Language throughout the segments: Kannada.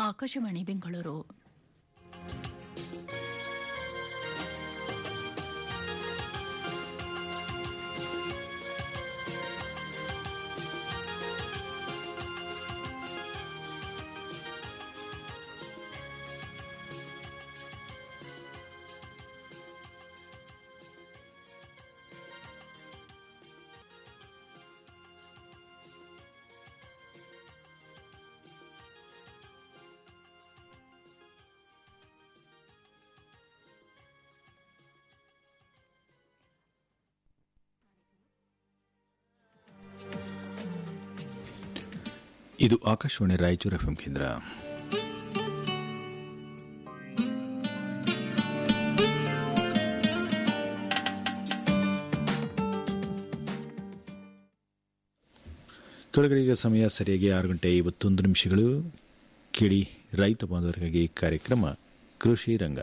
ಆಕಾಶವಾಣಿ ಬೆಂಗಳೂರು ಇದು ಆಕಾಶವಾಣಿ ರಾಯಚೂರು ಎಫ್ಎಂ ಕೇಂದ್ರ ಕೆಳಗಡೆಗೆ ಸಮಯ ಸರಿಯಾಗಿ ಆರು ಗಂಟೆ ಐವತ್ತೊಂದು ನಿಮಿಷಗಳು ಕೇಳಿ ರೈತ ಬಾಂಧವರಿಗಾಗಿ ಕಾರ್ಯಕ್ರಮ ಕೃಷಿ ರಂಗ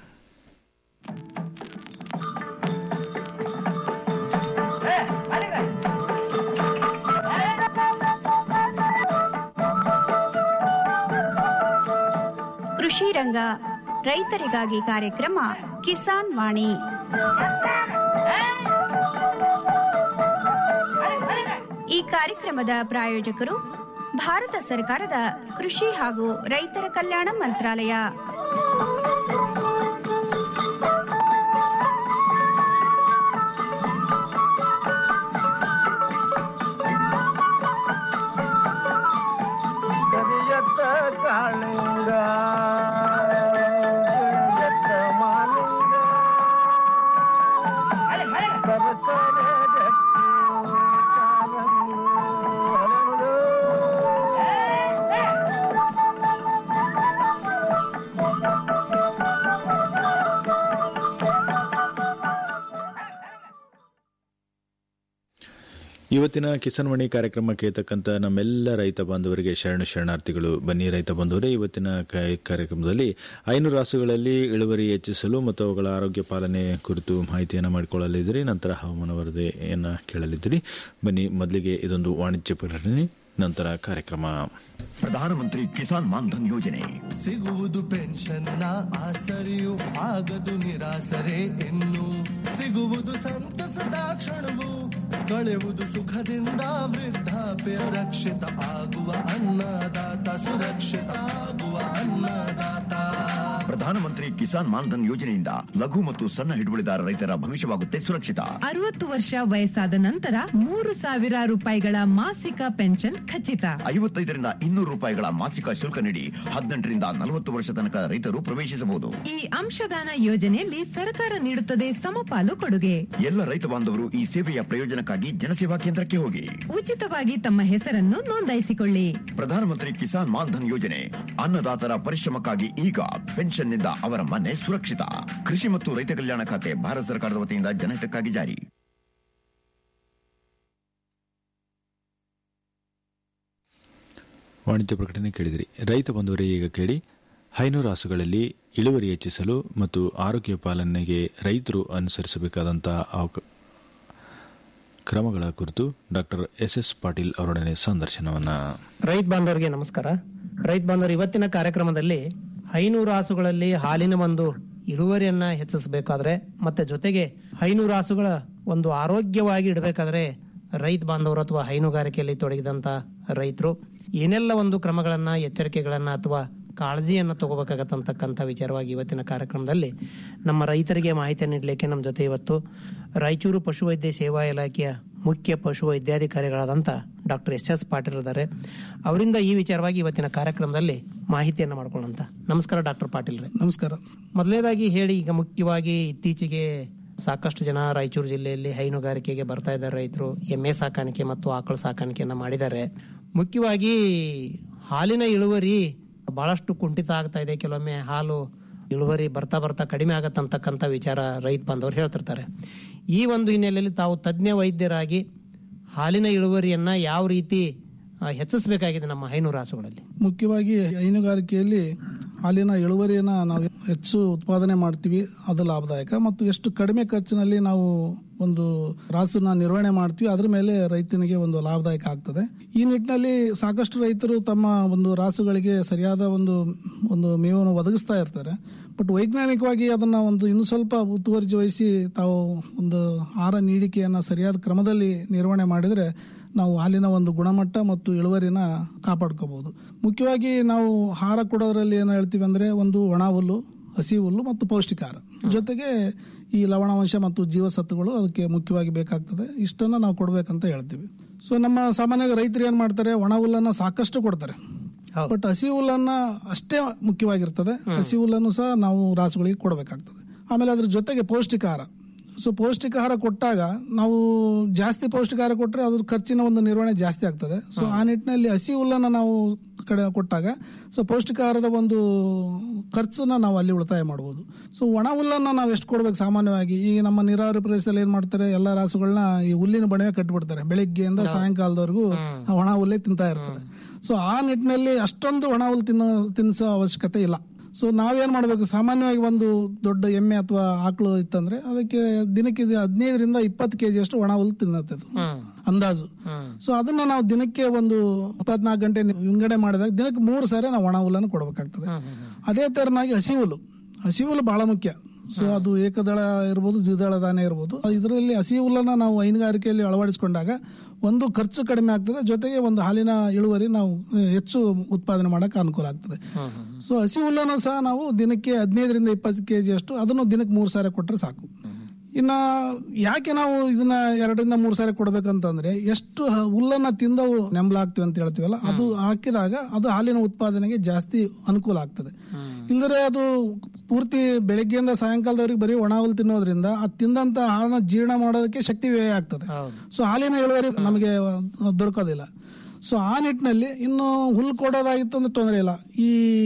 ಕೃಷಿ ರಂಗ ರೈತರಿಗಾಗಿ ಕಾರ್ಯಕ್ರಮ ಕಿಸಾನ್ ವಾಣಿ ಈ ಕಾರ್ಯಕ್ರಮದ ಪ್ರಾಯೋಜಕರು ಭಾರತ ಸರ್ಕಾರದ ಕೃಷಿ ಹಾಗೂ ರೈತರ ಕಲ್ಯಾಣ ಮಂತ್ರಾಲಯ ಕರಿಯತ್ತ ಕಾಳಿಂಗ ಕರಿಯತ್ತ ಮಾಲಿಂಗ ಸರಸರ ಗಟ್ಟಿ ಕಾಲಂದು ಹರಳು. ಇವತ್ತಿನ ಕಿಸಾನ್ವಾಣಿ ಕಾರ್ಯಕ್ರಮಕ್ಕೆ ತಕ್ಕಂತ ನಮ್ಮೆಲ್ಲ ರೈತ ಬಾಂಧವರಿಗೆ ಶರಣ ಶರಣಾರ್ಥಿಗಳು ಬನ್ನಿ ರೈತ ಬಾಂಧವರೇ ಇವತ್ತಿನ ಕ- ಕಾರ್ಯಕ್ರಮದಲ್ಲಿ ಐನೂರು ರಾಸುಗಳಲ್ಲಿ ಇಳುವರಿ ಹೆಚ್ಚಿಸಲು ಮತ್ತು ಅವುಗಳ ಆರೋಗ್ಯ ಪಾಲನೆ ಕುರಿತು ಮಾಹಿತಿಯನ್ನು ಮಾಡಿಕೊಳ್ಳಲಿದ್ದೀರಿ ನಂತರ ಹವಾಮಾನ ವರದಿಯನ್ನು ಕೇಳಲಿದ್ದೀರಿ ಬನ್ನಿ ಮೊದಲಿಗೆ ಇದೊಂದು ವಾಣಿಜ್ಯ ಪ್ರಕಟಣೆ ನಂತರ ಕಾರ್ಯಕ್ರಮ ಪ್ರಧಾನಮಂತ್ರಿ ಕಿಸಾನ್ ಮಾನ್ಧನ್ ಯೋಜನೆ ಸಿಗುವುದು ಪೆನ್ಷನ್ನ ಆಸರೆಯು ಆಗದು ನಿರಾಸರೆ ಇನ್ನು ಸಿಗುವುದು ಸಂತಸದ ಕ್ಷಣವು ಕಳೆಯುವುದು ಸುಖದಿಂದ ವೃದ್ಧಾಪ್ಯ ರಕ್ಷಿತ ಆಗುವ ಅನ್ನದಾತ ಸುರಕ್ಷಿತ ಆಗುವ ಅನ್ನದಾತ ಪ್ರಧಾನಮಂತ್ರಿ ಕಿಸಾನ್ ಮಾನ್ಧನ್ ಯೋಜನೆಯಿಂದ ಲಘು ಮತ್ತು ಸಣ್ಣ ಹಿಡುವಳಿದಾರ ರೈತರ ಭವಿಷ್ಯವಾಗುತ್ತೆ ಸುರಕ್ಷಿತ ಅರವತ್ತು ವರ್ಷ ವಯಸ್ಸಾದ ನಂತರ ಮೂರು ಸಾವಿರ ರೂಪಾಯಿಗಳ ಮಾಸಿಕ ಪೆನ್ಷನ್ ಖಚಿತ ಐವತ್ತೈದರಿಂದ ಇನ್ನೂರು ರೂಪಾಯಿಗಳ ಮಾಸಿಕ ಶುಲ್ಕ ನೀಡಿ ಹದಿನೆಂಟರಿಂದ ನಲವತ್ತು ವರ್ಷ ತನಕ ರೈತರು ಪ್ರವೇಶಿಸಬಹುದು ಈ ಅಂಶದಾನ ಯೋಜನೆಯಲ್ಲಿ ಸರ್ಕಾರ ನೀಡುತ್ತದೆ ಸಮಪಾಲು ಕೊಡುಗೆ ಎಲ್ಲ ರೈತ ಬಾಂಧವರು ಈ ಸೇವೆಯ ಪ್ರಯೋಜನಕ್ಕಾಗಿ ಜನಸೇವಾ ಕೇಂದ್ರಕ್ಕೆ ಹೋಗಿ ಉಚಿತವಾಗಿ ತಮ್ಮ ಹೆಸರನ್ನು ನೋಂದಾಯಿಸಿಕೊಳ್ಳಿ ಪ್ರಧಾನಮಂತ್ರಿ ಕಿಸಾನ್ ಮಾನ್ಧನ್ ಯೋಜನೆ ಅನ್ನದಾತರ ಪರಿಶ್ರಮಕ್ಕಾಗಿ ಈಗ ಪೆನ್ಷನ್ನಿಂದ ಅವರ ಮನೆ ಸುರಕ್ಷಿತ ಕೃಷಿ ಮತ್ತು ರೈತ ಕಲ್ಯಾಣ ಖಾತೆ ಭಾರತ ಸರ್ಕಾರದ ವತಿಯಿಂದ ಜನಹಿತಕ್ಕಾಗಿ ಜಾರಿ ವಾಣಿಜ್ಯ ಪ್ರಕಟಣೆ ಕೇಳಿದಿರಿ ರೈತ ಬಂಧುವರೇ ಈಗ ಕೇಳಿ ಹೈನೂರು ರಾಸುಗಳಲ್ಲಿ ಇಳುವರಿ ಹೆಚ್ಚಿಸಲು ಮತ್ತು ಆರೋಗ್ಯ ಪಾಲನೆಗೆ ರೈತರು ಅನುಸರಿಸಬೇಕಾದಂತಹ ಅವಕ- ಕ್ರಮಗಳ ಕುರಿತು ಡಾಕ್ಟರ್ ಎಸ್ ಎಸ್ ಪಾಟೀಲ್ ಅವರೊಡನೆ ಸಂದರ್ಶನವನ್ನ ರೈತ ಬಾಂಧವರಿಗೆ ನಮಸ್ಕಾರ ರೈತ ಬಾಂಧವರು ಇವತ್ತಿನ ಕಾರ್ಯಕ್ರಮದಲ್ಲಿ ಹೈನೂರು ರಾಸುಗಳಲ್ಲಿ ಹಾಲಿನ ಒಂದು ಇಳುವರಿಯನ್ನ ಹೆಚ್ಚಿಸಬೇಕಾದ್ರೆ ಮತ್ತೆ ಜೊತೆಗೆ ಹೈನೂರು ರಾಸುಗಳ ಒಂದು ಆರೋಗ್ಯವಾಗಿ ಇಡಬೇಕಾದ್ರೆ ರೈತ ಬಾಂಧವರು ಅಥವಾ ಹೈನುಗಾರಿಕೆಯಲ್ಲಿ ತೊಡಗಿದಂತ ರೈತರು ಏನೆಲ್ಲ ಒಂದು ಕ್ರಮಗಳನ್ನ ಎಚ್ಚರಿಕೆಗಳನ್ನ ಅಥವಾ ಕಾಳಜಿಯನ್ನು ತಗೋಬೇಕಾಗತ್ತಂತಕ್ಕಂಥ ವಿಚಾರವಾಗಿ ಇವತ್ತಿನ ಕಾರ್ಯಕ್ರಮದಲ್ಲಿ ನಮ್ಮ ರೈತರಿಗೆ ಮಾಹಿತಿಯನ್ನು ನೀಡಲಿಕ್ಕೆ ನಮ್ಮ ಜೊತೆ ಇವತ್ತು ರಾಯಚೂರು ಪಶುವೈದ್ಯ ಸೇವಾ ಇಲಾಖೆಯ ಮುಖ್ಯ ಪಶು ವೈದ್ಯಾಧಿಕಾರಿಗಳಾದಂಥ ಡಾಕ್ಟರ್ ಎಸ್ ಎಸ್ ಪಾಟೀಲ್ ಇದ್ದಾರೆ ಅವರಿಂದ ಈ ವಿಚಾರವಾಗಿ ಇವತ್ತಿನ ಕಾರ್ಯಕ್ರಮದಲ್ಲಿ ಮಾಹಿತಿಯನ್ನು ಮಾಡ್ಕೊಳ್ಳೋಂತ ನಮಸ್ಕಾರ ಡಾಕ್ಟರ್ ಪಾಟೀಲ್ ರೇ ನಮಸ್ಕಾರ ಮೊದಲನೇದಾಗಿ ಹೇಳಿ ಈಗ ಮುಖ್ಯವಾಗಿ ಇತ್ತೀಚೆಗೆ ಸಾಕಷ್ಟು ಜನ ರಾಯಚೂರು ಜಿಲ್ಲೆಯಲ್ಲಿ ಹೈನುಗಾರಿಕೆಗೆ ಬರ್ತಾ ಇದ್ದಾರೆ ರೈತರು ಎಮ್ಮೆ ಸಾಕಾಣಿಕೆ ಮತ್ತು ಆಕಳು ಸಾಕಾಣಿಕೆಯನ್ನ ಮಾಡಿದ್ದಾರೆ ಮುಖ್ಯವಾಗಿ ಹಾಲಿನ ಇಳುವರಿ ಬಹಳಷ್ಟು ಕುಂಠಿತ ಆಗ್ತಾ ಇದೆ ಕೆಲವೊಮ್ಮೆ ಹಾಲು ಇಳುವರಿ ಬರ್ತಾ ಬರ್ತಾ ಕಡಿಮೆ ಆಗತ್ತಂತಕ್ಕಂಥ ವಿಚಾರ ರೈತ ಬಾಂಧವರು ಹೇಳ್ತಿರ್ತಾರೆ ಈ ಒಂದು ಹಿನ್ನೆಲೆಯಲ್ಲಿ ತಾವು ತಜ್ಞ ವೈದ್ಯರಾಗಿ ಹಾಲಿನ ಇಳುವರಿಯನ್ನ ಯಾವ ರೀತಿ ಆ, ಹೆಚ್ಚಿಸಬೇಕಾಗಿದೆ ನಮ್ಮ ಹೈನೂರು ರಾಸುಗಳಲ್ಲಿ ಮುಖ್ಯವಾಗಿ ಹೈನುಗಾರಿಕೆಯಲ್ಲಿ ಹಾಲಿನ ಇಳುವರಿಯನ್ನ ನಾವು ಹೆಚ್ಚು ಉತ್ಪಾದನೆ ಮಾಡ್ತೀವಿ ಅದು ಲಾಭದಾಯಕ ಮತ್ತು ಎಷ್ಟು ಕಡಿಮೆ ಖರ್ಚಿನಲ್ಲಿ ನಾವು ಒಂದು ರಾಸನ್ನ ನಿರ್ವಹಣೆ ಮಾಡ್ತೀವಿ ಅದ್ರ ಮೇಲೆ ರೈತನಿಗೆ ಒಂದು ಲಾಭದಾಯಕ ಆಗ್ತದೆ ಈ ನಿಟ್ಟಿನಲ್ಲಿ ಸಾಕಷ್ಟು ರೈತರು ತಮ್ಮ ಒಂದು ರಾಸುಗಳಿಗೆ ಸರಿಯಾದ ಒಂದು ಒಂದು ಮೇವನ್ನು ಒದಗಿಸ್ತಾ ಇರ್ತಾರೆ ಬಟ್ ವೈಜ್ಞಾನಿಕವಾಗಿ ಅದನ್ನ ಒಂದು ಇನ್ನು ಸ್ವಲ್ಪ ಮುತುವರ್ಜಿ ವಹಿಸಿ ತಾವು ಒಂದು ಆಹಾರ ನೀಡಿಕೆಯನ್ನ ಸರಿಯಾದ ಕ್ರಮದಲ್ಲಿ ನಿರ್ವಹಣೆ ಮಾಡಿದ್ರೆ ನಾವು ಹಾಲಿನ ಒಂದು ಗುಣಮಟ್ಟ ಮತ್ತು ಇಳುವರಿನ ಕಾಪಾಡ್ಕೋಬಹುದು ಮುಖ್ಯವಾಗಿ ನಾವು ಆಹಾರ ಕೊಡೋದ್ರಲ್ಲಿ ಏನು ಹೇಳ್ತೀವಿ ಅಂದ್ರೆ ಒಂದು ಒಣ ಹುಲ್ಲು ಹಸಿ ಹುಲ್ಲು ಮತ್ತು ಪೌಷ್ಟಿಕಾಹಾರ ಜೊತೆಗೆ ಈ ಲವಣಾಂಶ ಮತ್ತು ಜೀವಸತ್ವಗಳು ಅದಕ್ಕೆ ಮುಖ್ಯವಾಗಿ ಬೇಕಾಗ್ತದೆ ಇಷ್ಟನ್ನ ನಾವು ಕೊಡ್ಬೇಕಂತ ಹೇಳ್ತೀವಿ ಸೊ ನಮ್ಮ ಸಾಮಾನ್ಯವಾಗಿ ರೈತರು ಏನ್ ಮಾಡ್ತಾರೆ ಒಣ ಹುಲ್ಲನ್ನ ಸಾಕಷ್ಟು ಕೊಡ್ತಾರೆ ಬಟ್ ಹಸಿ ಹುಲ್ಲನ್ನ ಅಷ್ಟೇ ಮುಖ್ಯವಾಗಿರ್ತದೆ ಹಸಿ ಹುಲ್ಲನ್ನು ಸಹ ನಾವು ರಾಸುಗಳಿಗೆ ಕೊಡಬೇಕಾಗ್ತದೆ ಆಮೇಲೆ ಅದ್ರ ಜೊತೆಗೆ ಪೌಷ್ಟಿಕಾಹಾರ ಸೊ ಪೌಷ್ಟಿಕಾಹಾರ ಕೊಟ್ಟಾಗ ನಾವು ಜಾಸ್ತಿ ಪೌಷ್ಟಿಕಾಹಾರ ಕೊಟ್ಟರೆ ಅದ್ರ ಖರ್ಚಿನ ಒಂದು ನಿರ್ವಹಣೆ ಜಾಸ್ತಿ ಆಗ್ತದೆ ಸೊ ಆ ನಿಟ್ಟಿನಲ್ಲಿ ಹಸಿ ಹುಲ್ಲನ್ನು ನಾವು ಕಡೆ ಕೊಟ್ಟಾಗ ಸೊ ಪೌಷ್ಟಿಕಾಹಾರದ ಒಂದು ಖರ್ಚನ್ನ ನಾವು ಅಲ್ಲಿ ಉಳಿತಾಯ ಮಾಡ್ಬೋದು ಸೊ ಒಣ ಹುಲ್ಲನ್ನು ನಾವು ಎಷ್ಟು ಕೊಡ್ಬೇಕು ಸಾಮಾನ್ಯವಾಗಿ ಈ ನಮ್ಮ ನೀರಾವರಿ ಪ್ರದೇಶದಲ್ಲಿ ಏನ್ ಮಾಡ್ತಾರೆ ಎಲ್ಲ ರಾಸುಗಳನ್ನ ಈ ಹುಲ್ಲಿನ ಬಣವೆ ಕಟ್ಟಿಬಿಡ್ತಾರೆ ಬೆಳಿಗ್ಗೆಯಿಂದ ಸಾಯಂಕಾಲದವರೆಗೂ ಆ ಒಣ ಹುಲ್ಲೇ ತಿಂತಾ ಇರ್ತದೆ ಸೊ ಆ ನಿಟ್ಟಿನಲ್ಲಿ ಅಷ್ಟೊಂದು ಒಣ ಹುಲ್ಲು ತಿನ್ನೋ ತಿನ್ನಿಸೋ ಅವಶ್ಯಕತೆ ಇಲ್ಲ ಸೊ ನಾವೇನ್ ಮಾಡ್ಬೇಕು ಸಾಮಾನ್ಯವಾಗಿ ಒಂದು ದೊಡ್ಡ ಎಮ್ಮೆ ಅಥವಾ ಆಕಳು ಇತ್ತಂದ್ರೆ ಅದಕ್ಕೆ ದಿನಕ್ಕೆ ಇದು ಹದಿನೈದರಿಂದ ಇಪ್ಪತ್ತು ಕೆಜಿ ಅಷ್ಟು ಒಣ ಹುಲ್ಲು ತಿನ್ನತ್ತೆ ಅದು ಅಂದಾಜು ಸೊ ಅದನ್ನ ನಾವು ದಿನಕ್ಕೆ ಒಂದು ಇಪ್ಪತ್ನಾಲ್ಕು ಗಂಟೆ ವಿಂಗಡಣೆ ಮಾಡಿದಾಗ ದಿನಕ್ಕೆ ಮೂರು ಸಾರಿ ನಾವು ಒಣ ಹುಲ್ಲನ್ನು ಕೊಡಬೇಕಾಗ್ತದೆ ಅದೇ ತರನಾಗಿ ಹಸಿ ಹುಲ್ಲು ಹಸಿ ಹುಲ್ಲು ಬಹಳ ಮುಖ್ಯ ಸೊ ಅದು ಏಕದಳ ಇರ್ಬೋದು ದ್ವಿದಳ ಧಾನ್ಯ ಇರ್ಬೋದು ಇದರಲ್ಲಿ ಹಸಿ ಹುಲ್ಲನ್ನ ನಾವು ಹೈನುಗಾರಿಕೆಯಲ್ಲಿ ಅಳವಡಿಸಿಕೊಂಡಾಗ ಒಂದು ಖರ್ಚು ಕಡಿಮೆ ಆಗ್ತದೆ ಜೊತೆಗೆ ಒಂದು ಹಾಲಿನ ಇಳುವರಿ ನಾವು ಅಹ್, ಹೆಚ್ಚು ಉತ್ಪಾದನೆ ಮಾಡಕ್ಕೆ ಅನುಕೂಲ ಆಗ್ತದೆ ಸೊ ಹಸಿ ಹುಲ್ಲನ್ನು ಸಹ ನಾವು ದಿನಕ್ಕೆ ಹದಿನೈದರಿಂದ ಇಪ್ಪತ್ತು ಕೆಜಿ ಅಷ್ಟು ಅದನ್ನು ದಿನಕ್ಕೆ ಮೂರು ಸಾರಿ ಕೊಟ್ಟರೆ ಸಾಕು ಇನ್ನ ಯಾಕೆ ನಾವು ಇದನ್ನ ಎರಡರಿಂದ ಮೂರು ಸಾರಿ ಕೊಡ್ಬೇಕಂತಂದ್ರೆ ಎಷ್ಟು ಹ- ಹುಲ್ಲನ್ನ ತಿಂದವು ನೆಂಬಲಾಗ್ತೀವಿ ಅಂತ ಹೇಳ್ತೀವಲ್ಲ ಅದು ಹಾಕಿದಾಗ ಅದು ಹಾಲಿನ ಉತ್ಪಾದನೆಗೆ ಜಾಸ್ತಿ ಅನುಕೂಲ ಆಗ್ತದೆ ಇಲ್ಲದ್ರೆ ಅದು ಪೂರ್ತಿ ಬೆಳಗ್ಗೆಯಿಂದ ಸಾಯಂಕಾಲದವರೆಗೆ ಬರೀ ಒಣ ಹುಲ್ಲು ತಿನ್ನೋದ್ರಿಂದ ಅದು ತಿಂದಂತ ಆಹಾರನ ಜೀರ್ಣ ಮಾಡೋದಕ್ಕೆ ಶಕ್ತಿ ವ್ಯಯ ಆಗ್ತದೆ ಸೊ ಹಾಲಿನ ಇಳುವರಿ ನಮಗೆ ದೊರಕೋದಿಲ್ಲ ಸೊ ಆ ನಿಟ್ಟಿನಲ್ಲಿ ಇನ್ನು ಹುಲ್ಲು ಕೊಡೋದಾಗಿತ್ತು ಅಂದ್ರೆ ತೊಂದರೆ ಇಲ್ಲ ಈ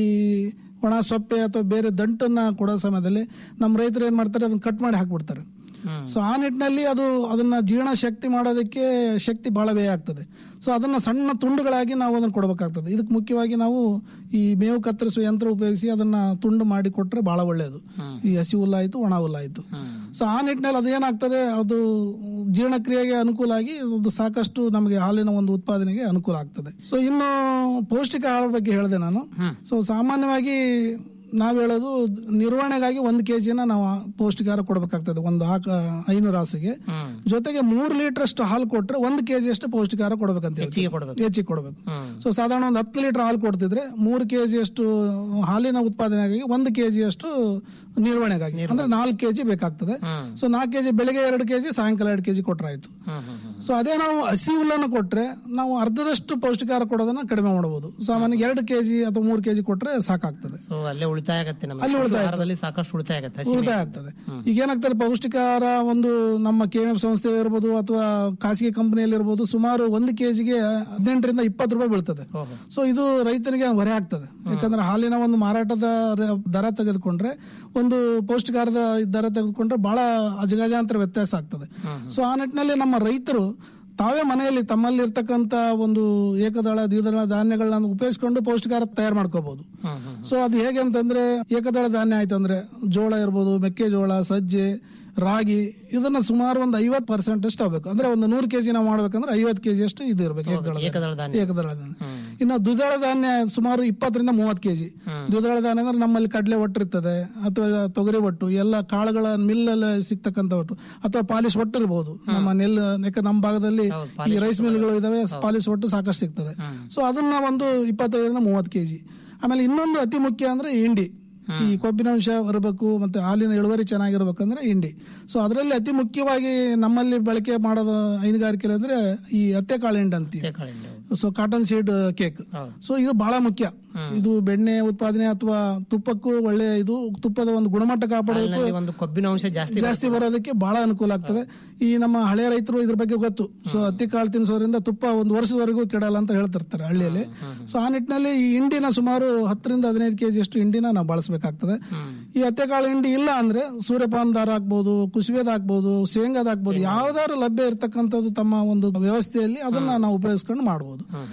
ಒಣ ಸೊಪ್ಪೆ ಅಥವಾ ಬೇರೆ ದಂಟನ್ನ ಕೊಡೋ ಸಮಯದಲ್ಲಿ ನಮ್ಮ ರೈತರು ಏನ್ ಮಾಡ್ತಾರೆ ಅದನ್ನ ಕಟ್ ಮಾಡಿ ಹಾಕ್ಬಿಡ್ತಾರೆ ಸೊ ಆ ನಿಟ್ಟಿನಲ್ಲಿ ಅದು ಅದನ್ನ ಜೀರ್ಣ ಶಕ್ತಿ ಮಾಡೋದಕ್ಕೆ ಶಕ್ತಿ ಬಹಳ ವ್ಯಯ ಆಗ್ತದೆ ಸೊ ಅದನ್ನ ಸಣ್ಣ ತುಂಡುಗಳಾಗಿ ನಾವು ಅದನ್ನ ಕೊಡಬೇಕಾಗ್ತದೆ ಇದಕ್ಕೆ ಮುಖ್ಯವಾಗಿ ನಾವು ಈ ಮೇವು ಕತ್ತರಿಸುವ ಯಂತ್ರ ಉಪಯೋಗಿಸಿ ಅದನ್ನ ತುಂಡು ಮಾಡಿ ಕೊಟ್ರೆ ಬಹಳ ಒಳ್ಳೆಯದು ಈ ಹಸಿ ಹುಲ್ಲಾಯ್ತು ಒಣ ಹುಲ್ಲಾಯ್ತು ಸೊ ಆ ನಿಟ್ಟಿನಲ್ಲಿ ಅದೇನಾಗ್ತದೆ ಅದು ಜೀರ್ಣಕ್ರಿಯೆಗೆ ಅನುಕೂಲ ಆಗಿ ಅದು ಸಾಕಷ್ಟು ನಮಗೆ ಹಾಲಿನ ಒಂದು ಉತ್ಪಾದನೆಗೆ ಅನುಕೂಲ ಆಗ್ತದೆ ಸೊ ಇನ್ನು ಪೌಷ್ಟಿಕ ಆಹಾರ ಬಗ್ಗೆ ಹೇಳಿದೆ ನಾನು ಸೊ ಸಾಮಾನ್ಯವಾಗಿ ನಾವ್ ಹೇಳೋದು ನಿರ್ವಹಣೆಗಾಗಿ ಒಂದು ಕೆಜಿನ ನಾವು ಪೌಷ್ಟಿಕಾಹಾರ ಕೊಡಬೇಕಾಗ್ತದೆ ಒಂದು ಆಕ ಐನೂರು ರಾಸಿಗೆ ಜೊತೆಗೆ ಮೂರು ಲೀಟರ್ ಅಷ್ಟು ಹಾಲು ಕೊಟ್ರೆ ಒಂದು ಕೆಜಿ ಅಷ್ಟು ಪೌಷ್ಟಿಕಾಹಾರ ಕೊಡ್ಬೇಕಂತ ಹೆಚ್ಚಿಗೆ ಕೊಡಬೇಕು ಹೆಚ್ಚಿಗೆ ಕೊಡಬೇಕು ಸೊ ಸಾಧಾರಣ ಒಂದು ಹತ್ತು ಲೀಟರ್ ಹಾಲು ಕೊಡ್ತಿದ್ರೆ ಮೂರು ಕೆಜಿ ಅಷ್ಟು ಹಾಲಿನ ಉತ್ಪಾದನೆಗಾಗಿ ಒಂದು ಕೆಜಿ ಅಷ್ಟು ನಿರ್ವಹಣೆಗಾಗಿ ಅಂದ್ರೆ ನಾಲ್ಕು ಕೆಜಿ ಬೇಕಾಗ್ತದೆ ಸೊ ನಾಲ್ಕು ಕೆಜಿ ಬೆಳಿಗ್ಗೆ ಎರಡು ಕೆಜಿ ಸಾಯಂಕಾಲ ಎರಡು ಕೆಜಿ ಕೊಟ್ರೆ ಆಯ್ತು ಸೊ ಅದೇ ನಾವು ಹಸಿ ಹುಲ್ಲನ್ನು ಕೊಟ್ರೆ ನಾವು ಅರ್ಧದಷ್ಟು ಪೌಷ್ಟಿಕಾಹಾರ ಕೊಡೋದನ್ನ ಕಡಿಮೆ ಮಾಡಬಹುದು ಸಾಮಾನ್ಯ ಎರಡು ಕೆಜಿ ಅಥವಾ ಮೂರು ಕೆಜಿ ಕೊಟ್ರೆ ಸಾಕಾಗ್ತದೆ ಸೊ ಅಲ್ಲೇ ಉಳಿತಾಯ ಆಗತ್ತೆ ನಮ್ಮ ಅಲ್ಲಿ ಉಳಿತಾಯ ಆಹಾರದಲ್ಲಿ ಸಾಕಷ್ಟು ಉಳಿತಾಯ ಆಗತ್ತೆ ಹಸಿ ಉಳಿತಾಯ ಆಗ್ತದೆ ಈಗ ಏನಾಗ್ತದೆ ಪೌಷ್ಟಿಕಾಹಾರ ಒಂದು ನಮ್ಮ ಕೆ ಎಫ್ ಸಂಸ್ಥೆ ಇರ್ಬೋದು ಅಥವಾ ಖಾಸಗಿ ಕಂಪನಿಯಲ್ಲಿ ಇರ್ಬೋದು ಸುಮಾರು ಒಂದು ಕೆಜಿಗೆ ಹದಿನೆಂಟರಿಂದ ಇಪ್ಪತ್ತು ರೂಪಾಯಿ ಬೀಳ್ತದೆ ಸೊ ಇದು ರೈತನಿಗೆ ಹೊರೆ ಆಗ್ತದೆ ಯಾಕಂದ್ರೆ ಹಾಲಿನ ಒಂದು ಮಾರಾಟದ ರ- ದರ ತೆಗೆದುಕೊಂಡ್ರೆ ಒಂದು ಪೌಷ್ಟಿಕಾರದ ದರ ತೆಗೆದುಕೊಂಡ್ರೆ ಬಹಳ ಅಜಗಜಾಂತರ ವ್ಯತ್ಯಾಸ ಆಗ್ತದೆ ಸೊ ಆ ನಿಟ್ಟಿನಲ್ಲಿ ನಮ್ಮ ರೈತರು ತಾವೇ ಮನೆಯಲ್ಲಿ ತಮ್ಮಲ್ಲಿ ಇರ್ತಕ್ಕಂತ ಒಂದು ಏಕದಳ ದ್ವಿದಳ ಧಾನ್ಯಗಳನ್ನ ಉಪಯೋಗಿಸ್ಕೊಂಡು ಪೌಷ್ಟಿಕಾರ ತಯಾರು ಮಾಡ್ಕೋಬಹುದು ಸೊ ಅದು ಹೇಗೆ ಅಂತಂದ್ರೆ ಏಕದಳ ಧಾನ್ಯ ಆಯ್ತು ಅಂದ್ರೆ ಜೋಳ ಇರ್ಬೋದು ಮೆಕ್ಕೆಜೋಳ ಸಜ್ಜೆ ರಾಗಿ ಇದನ್ನ ಸುಮಾರು ಒಂದು ಐವತ್ ಪರ್ಸೆಂಟ್ ಅಷ್ಟು ಆಗ್ಬೇಕು ಅಂದ್ರೆ ಒಂದು ನೂರು ಕೆಜಿ ನಾವು ಮಾಡ್ಬೇಕಂದ್ರೆ ಐವತ್ ಕೆಜಿ ಅಷ್ಟು ಇದು ಇರ್ಬೇಕು ಏಕದಳ ಏಕದಳ ಧಾನ್ಯ ಏಕದಳ ಧಾನ್ಯ ಇನ್ನು ದ್ವಿದಳ ಧಾನ್ಯ ಸುಮಾರು ಇಪ್ಪತ್ತರಿಂದ ಮೂವತ್ತು ಕೆಜಿ ದ್ವಿದಳ ಧಾನ್ಯ ಅಂದ್ರೆ ನಮ್ಮಲ್ಲಿ ಕಡಲೆ ಒಟ್ಟು ಇರ್ತದೆ ಅಥವಾ ತೊಗರಿ ಒಟ್ಟು ಎಲ್ಲ ಕಾಳುಗಳ ಮಿಲ್ಲಲ್ಲಿ ಸಿಗ್ತಕ್ಕಂಥ ಒಟ್ಟು ಅಥವಾ ಪಾಲಿಶ್ ಒಟ್ಟು ಇರಬಹುದು ನಮ್ಮ ನೆಲ್ ಯಾಕೆ ನಮ್ಮ ಭಾಗದಲ್ಲಿ ಈ ರೈಸ್ ಮಿಲ್ಗಳು ಇದಾವೆ ಪಾಲಿಶ್ ಒಟ್ಟು ಸಾಕಷ್ಟು ಸಿಗ್ತದೆ ಸೊ ಅದನ್ನ ಒಂದು ಇಪ್ಪತ್ತೈದರಿಂದ ಮೂವತ್ತು ಕೆಜಿ ಆಮೇಲೆ ಇನ್ನೊಂದು ಅತಿ ಮುಖ್ಯ ಅಂದ್ರೆ ಹಿಂಡಿ ಈ ಕೊಬ್ಬಿನಾಂಶ ಬರಬೇಕು ಮತ್ತೆ ಹಾಲಿನ ಇಳುವರಿ ಚೆನ್ನಾಗಿರ್ಬೇಕಂದ್ರೆ ಹಿಂಡಿ ಸೊ ಅದರಲ್ಲಿ ಅತಿ ಮುಖ್ಯವಾಗಿ ನಮ್ಮಲ್ಲಿ ಬಳಕೆ ಮಾಡೋದು ಹೈನುಗಾರಿಕೆ ಅಂದ್ರೆ ಈ ಹತ್ತೆ ಕಾಳು ಹಿಂಡಿ ಅಂತೀವಿ so cotton seed cake so ಇದು ಬಹಳ ಮುಖ್ಯ ಇದು ಬೆಣ್ಣೆ ಉತ್ಪಾದನೆ ಅಥವಾ ತುಪ್ಪಕ್ಕೂ ಒಳ್ಳೆ ಇದು ತುಪ್ಪದ ಒಂದು ಗುಣಮಟ್ಟ ಕಾಪಾಡೋದಕ್ಕೂ ಒಂದು ಕೊಬ್ಬಿನ ಅಂಶ ಜಾಸ್ತಿ ಜಾಸ್ತಿ ಬರೋದಕ್ಕೆ ಬಹಳ ಅನುಕೂಲ ಆಗ್ತದೆ ಈ ನಮ್ಮ ಹಳೆ ರೈತರು ಇದ್ರ ಬಗ್ಗೆ ಗೊತ್ತು ಸೊ ಹತ್ತಿ ಕಾಳು ತಿನ್ಸೋದ್ರಿಂದ ತುಪ್ಪ ಒಂದು ವರ್ಷದವರೆಗೂ ಕೆಡಲ್ಲ ಅಂತ ಹೇಳ್ತಿರ್ತಾರೆ ಹಳ್ಳಿಯಲ್ಲಿ ಸೊ ಆ ನಿಟ್ಟಿನಲ್ಲಿ ಈ ಹಿಂಡಿನ ಸುಮಾರು ಹತ್ತರಿಂದ ಹದಿನೈದು ಕೆಜಿ ಅಷ್ಟು ಹಿಂಡಿನ ನಾವು ಬಳಸಬೇಕಾಗ್ತದೆ ಈ ಹತ್ತೆಕಾಳು ಹಿಂಡಿ ಇಲ್ಲ ಅಂದ್ರೆ ಸೂರ್ಯಪಾನ ದಾರ ಹಾಕ್ಬೋದು ಕುಸುಬೆದ ಹಾಕ್ಬೋದು ಶೇಂಗಾದ ಹಾಕ್ಬೋದು ಯಾವ್ದಾದ್ರು ಲಭ್ಯ ಇರ್ತಕ್ಕಂಥದ್ದು ತಮ್ಮ ಒಂದು ವ್ಯವಸ್ಥೆಯಲ್ಲಿ ಅದನ್ನ ನಾವು ಉಪಯೋಗಿಸ್ಕೊಂಡು ಮಾಡ್ಬೋದು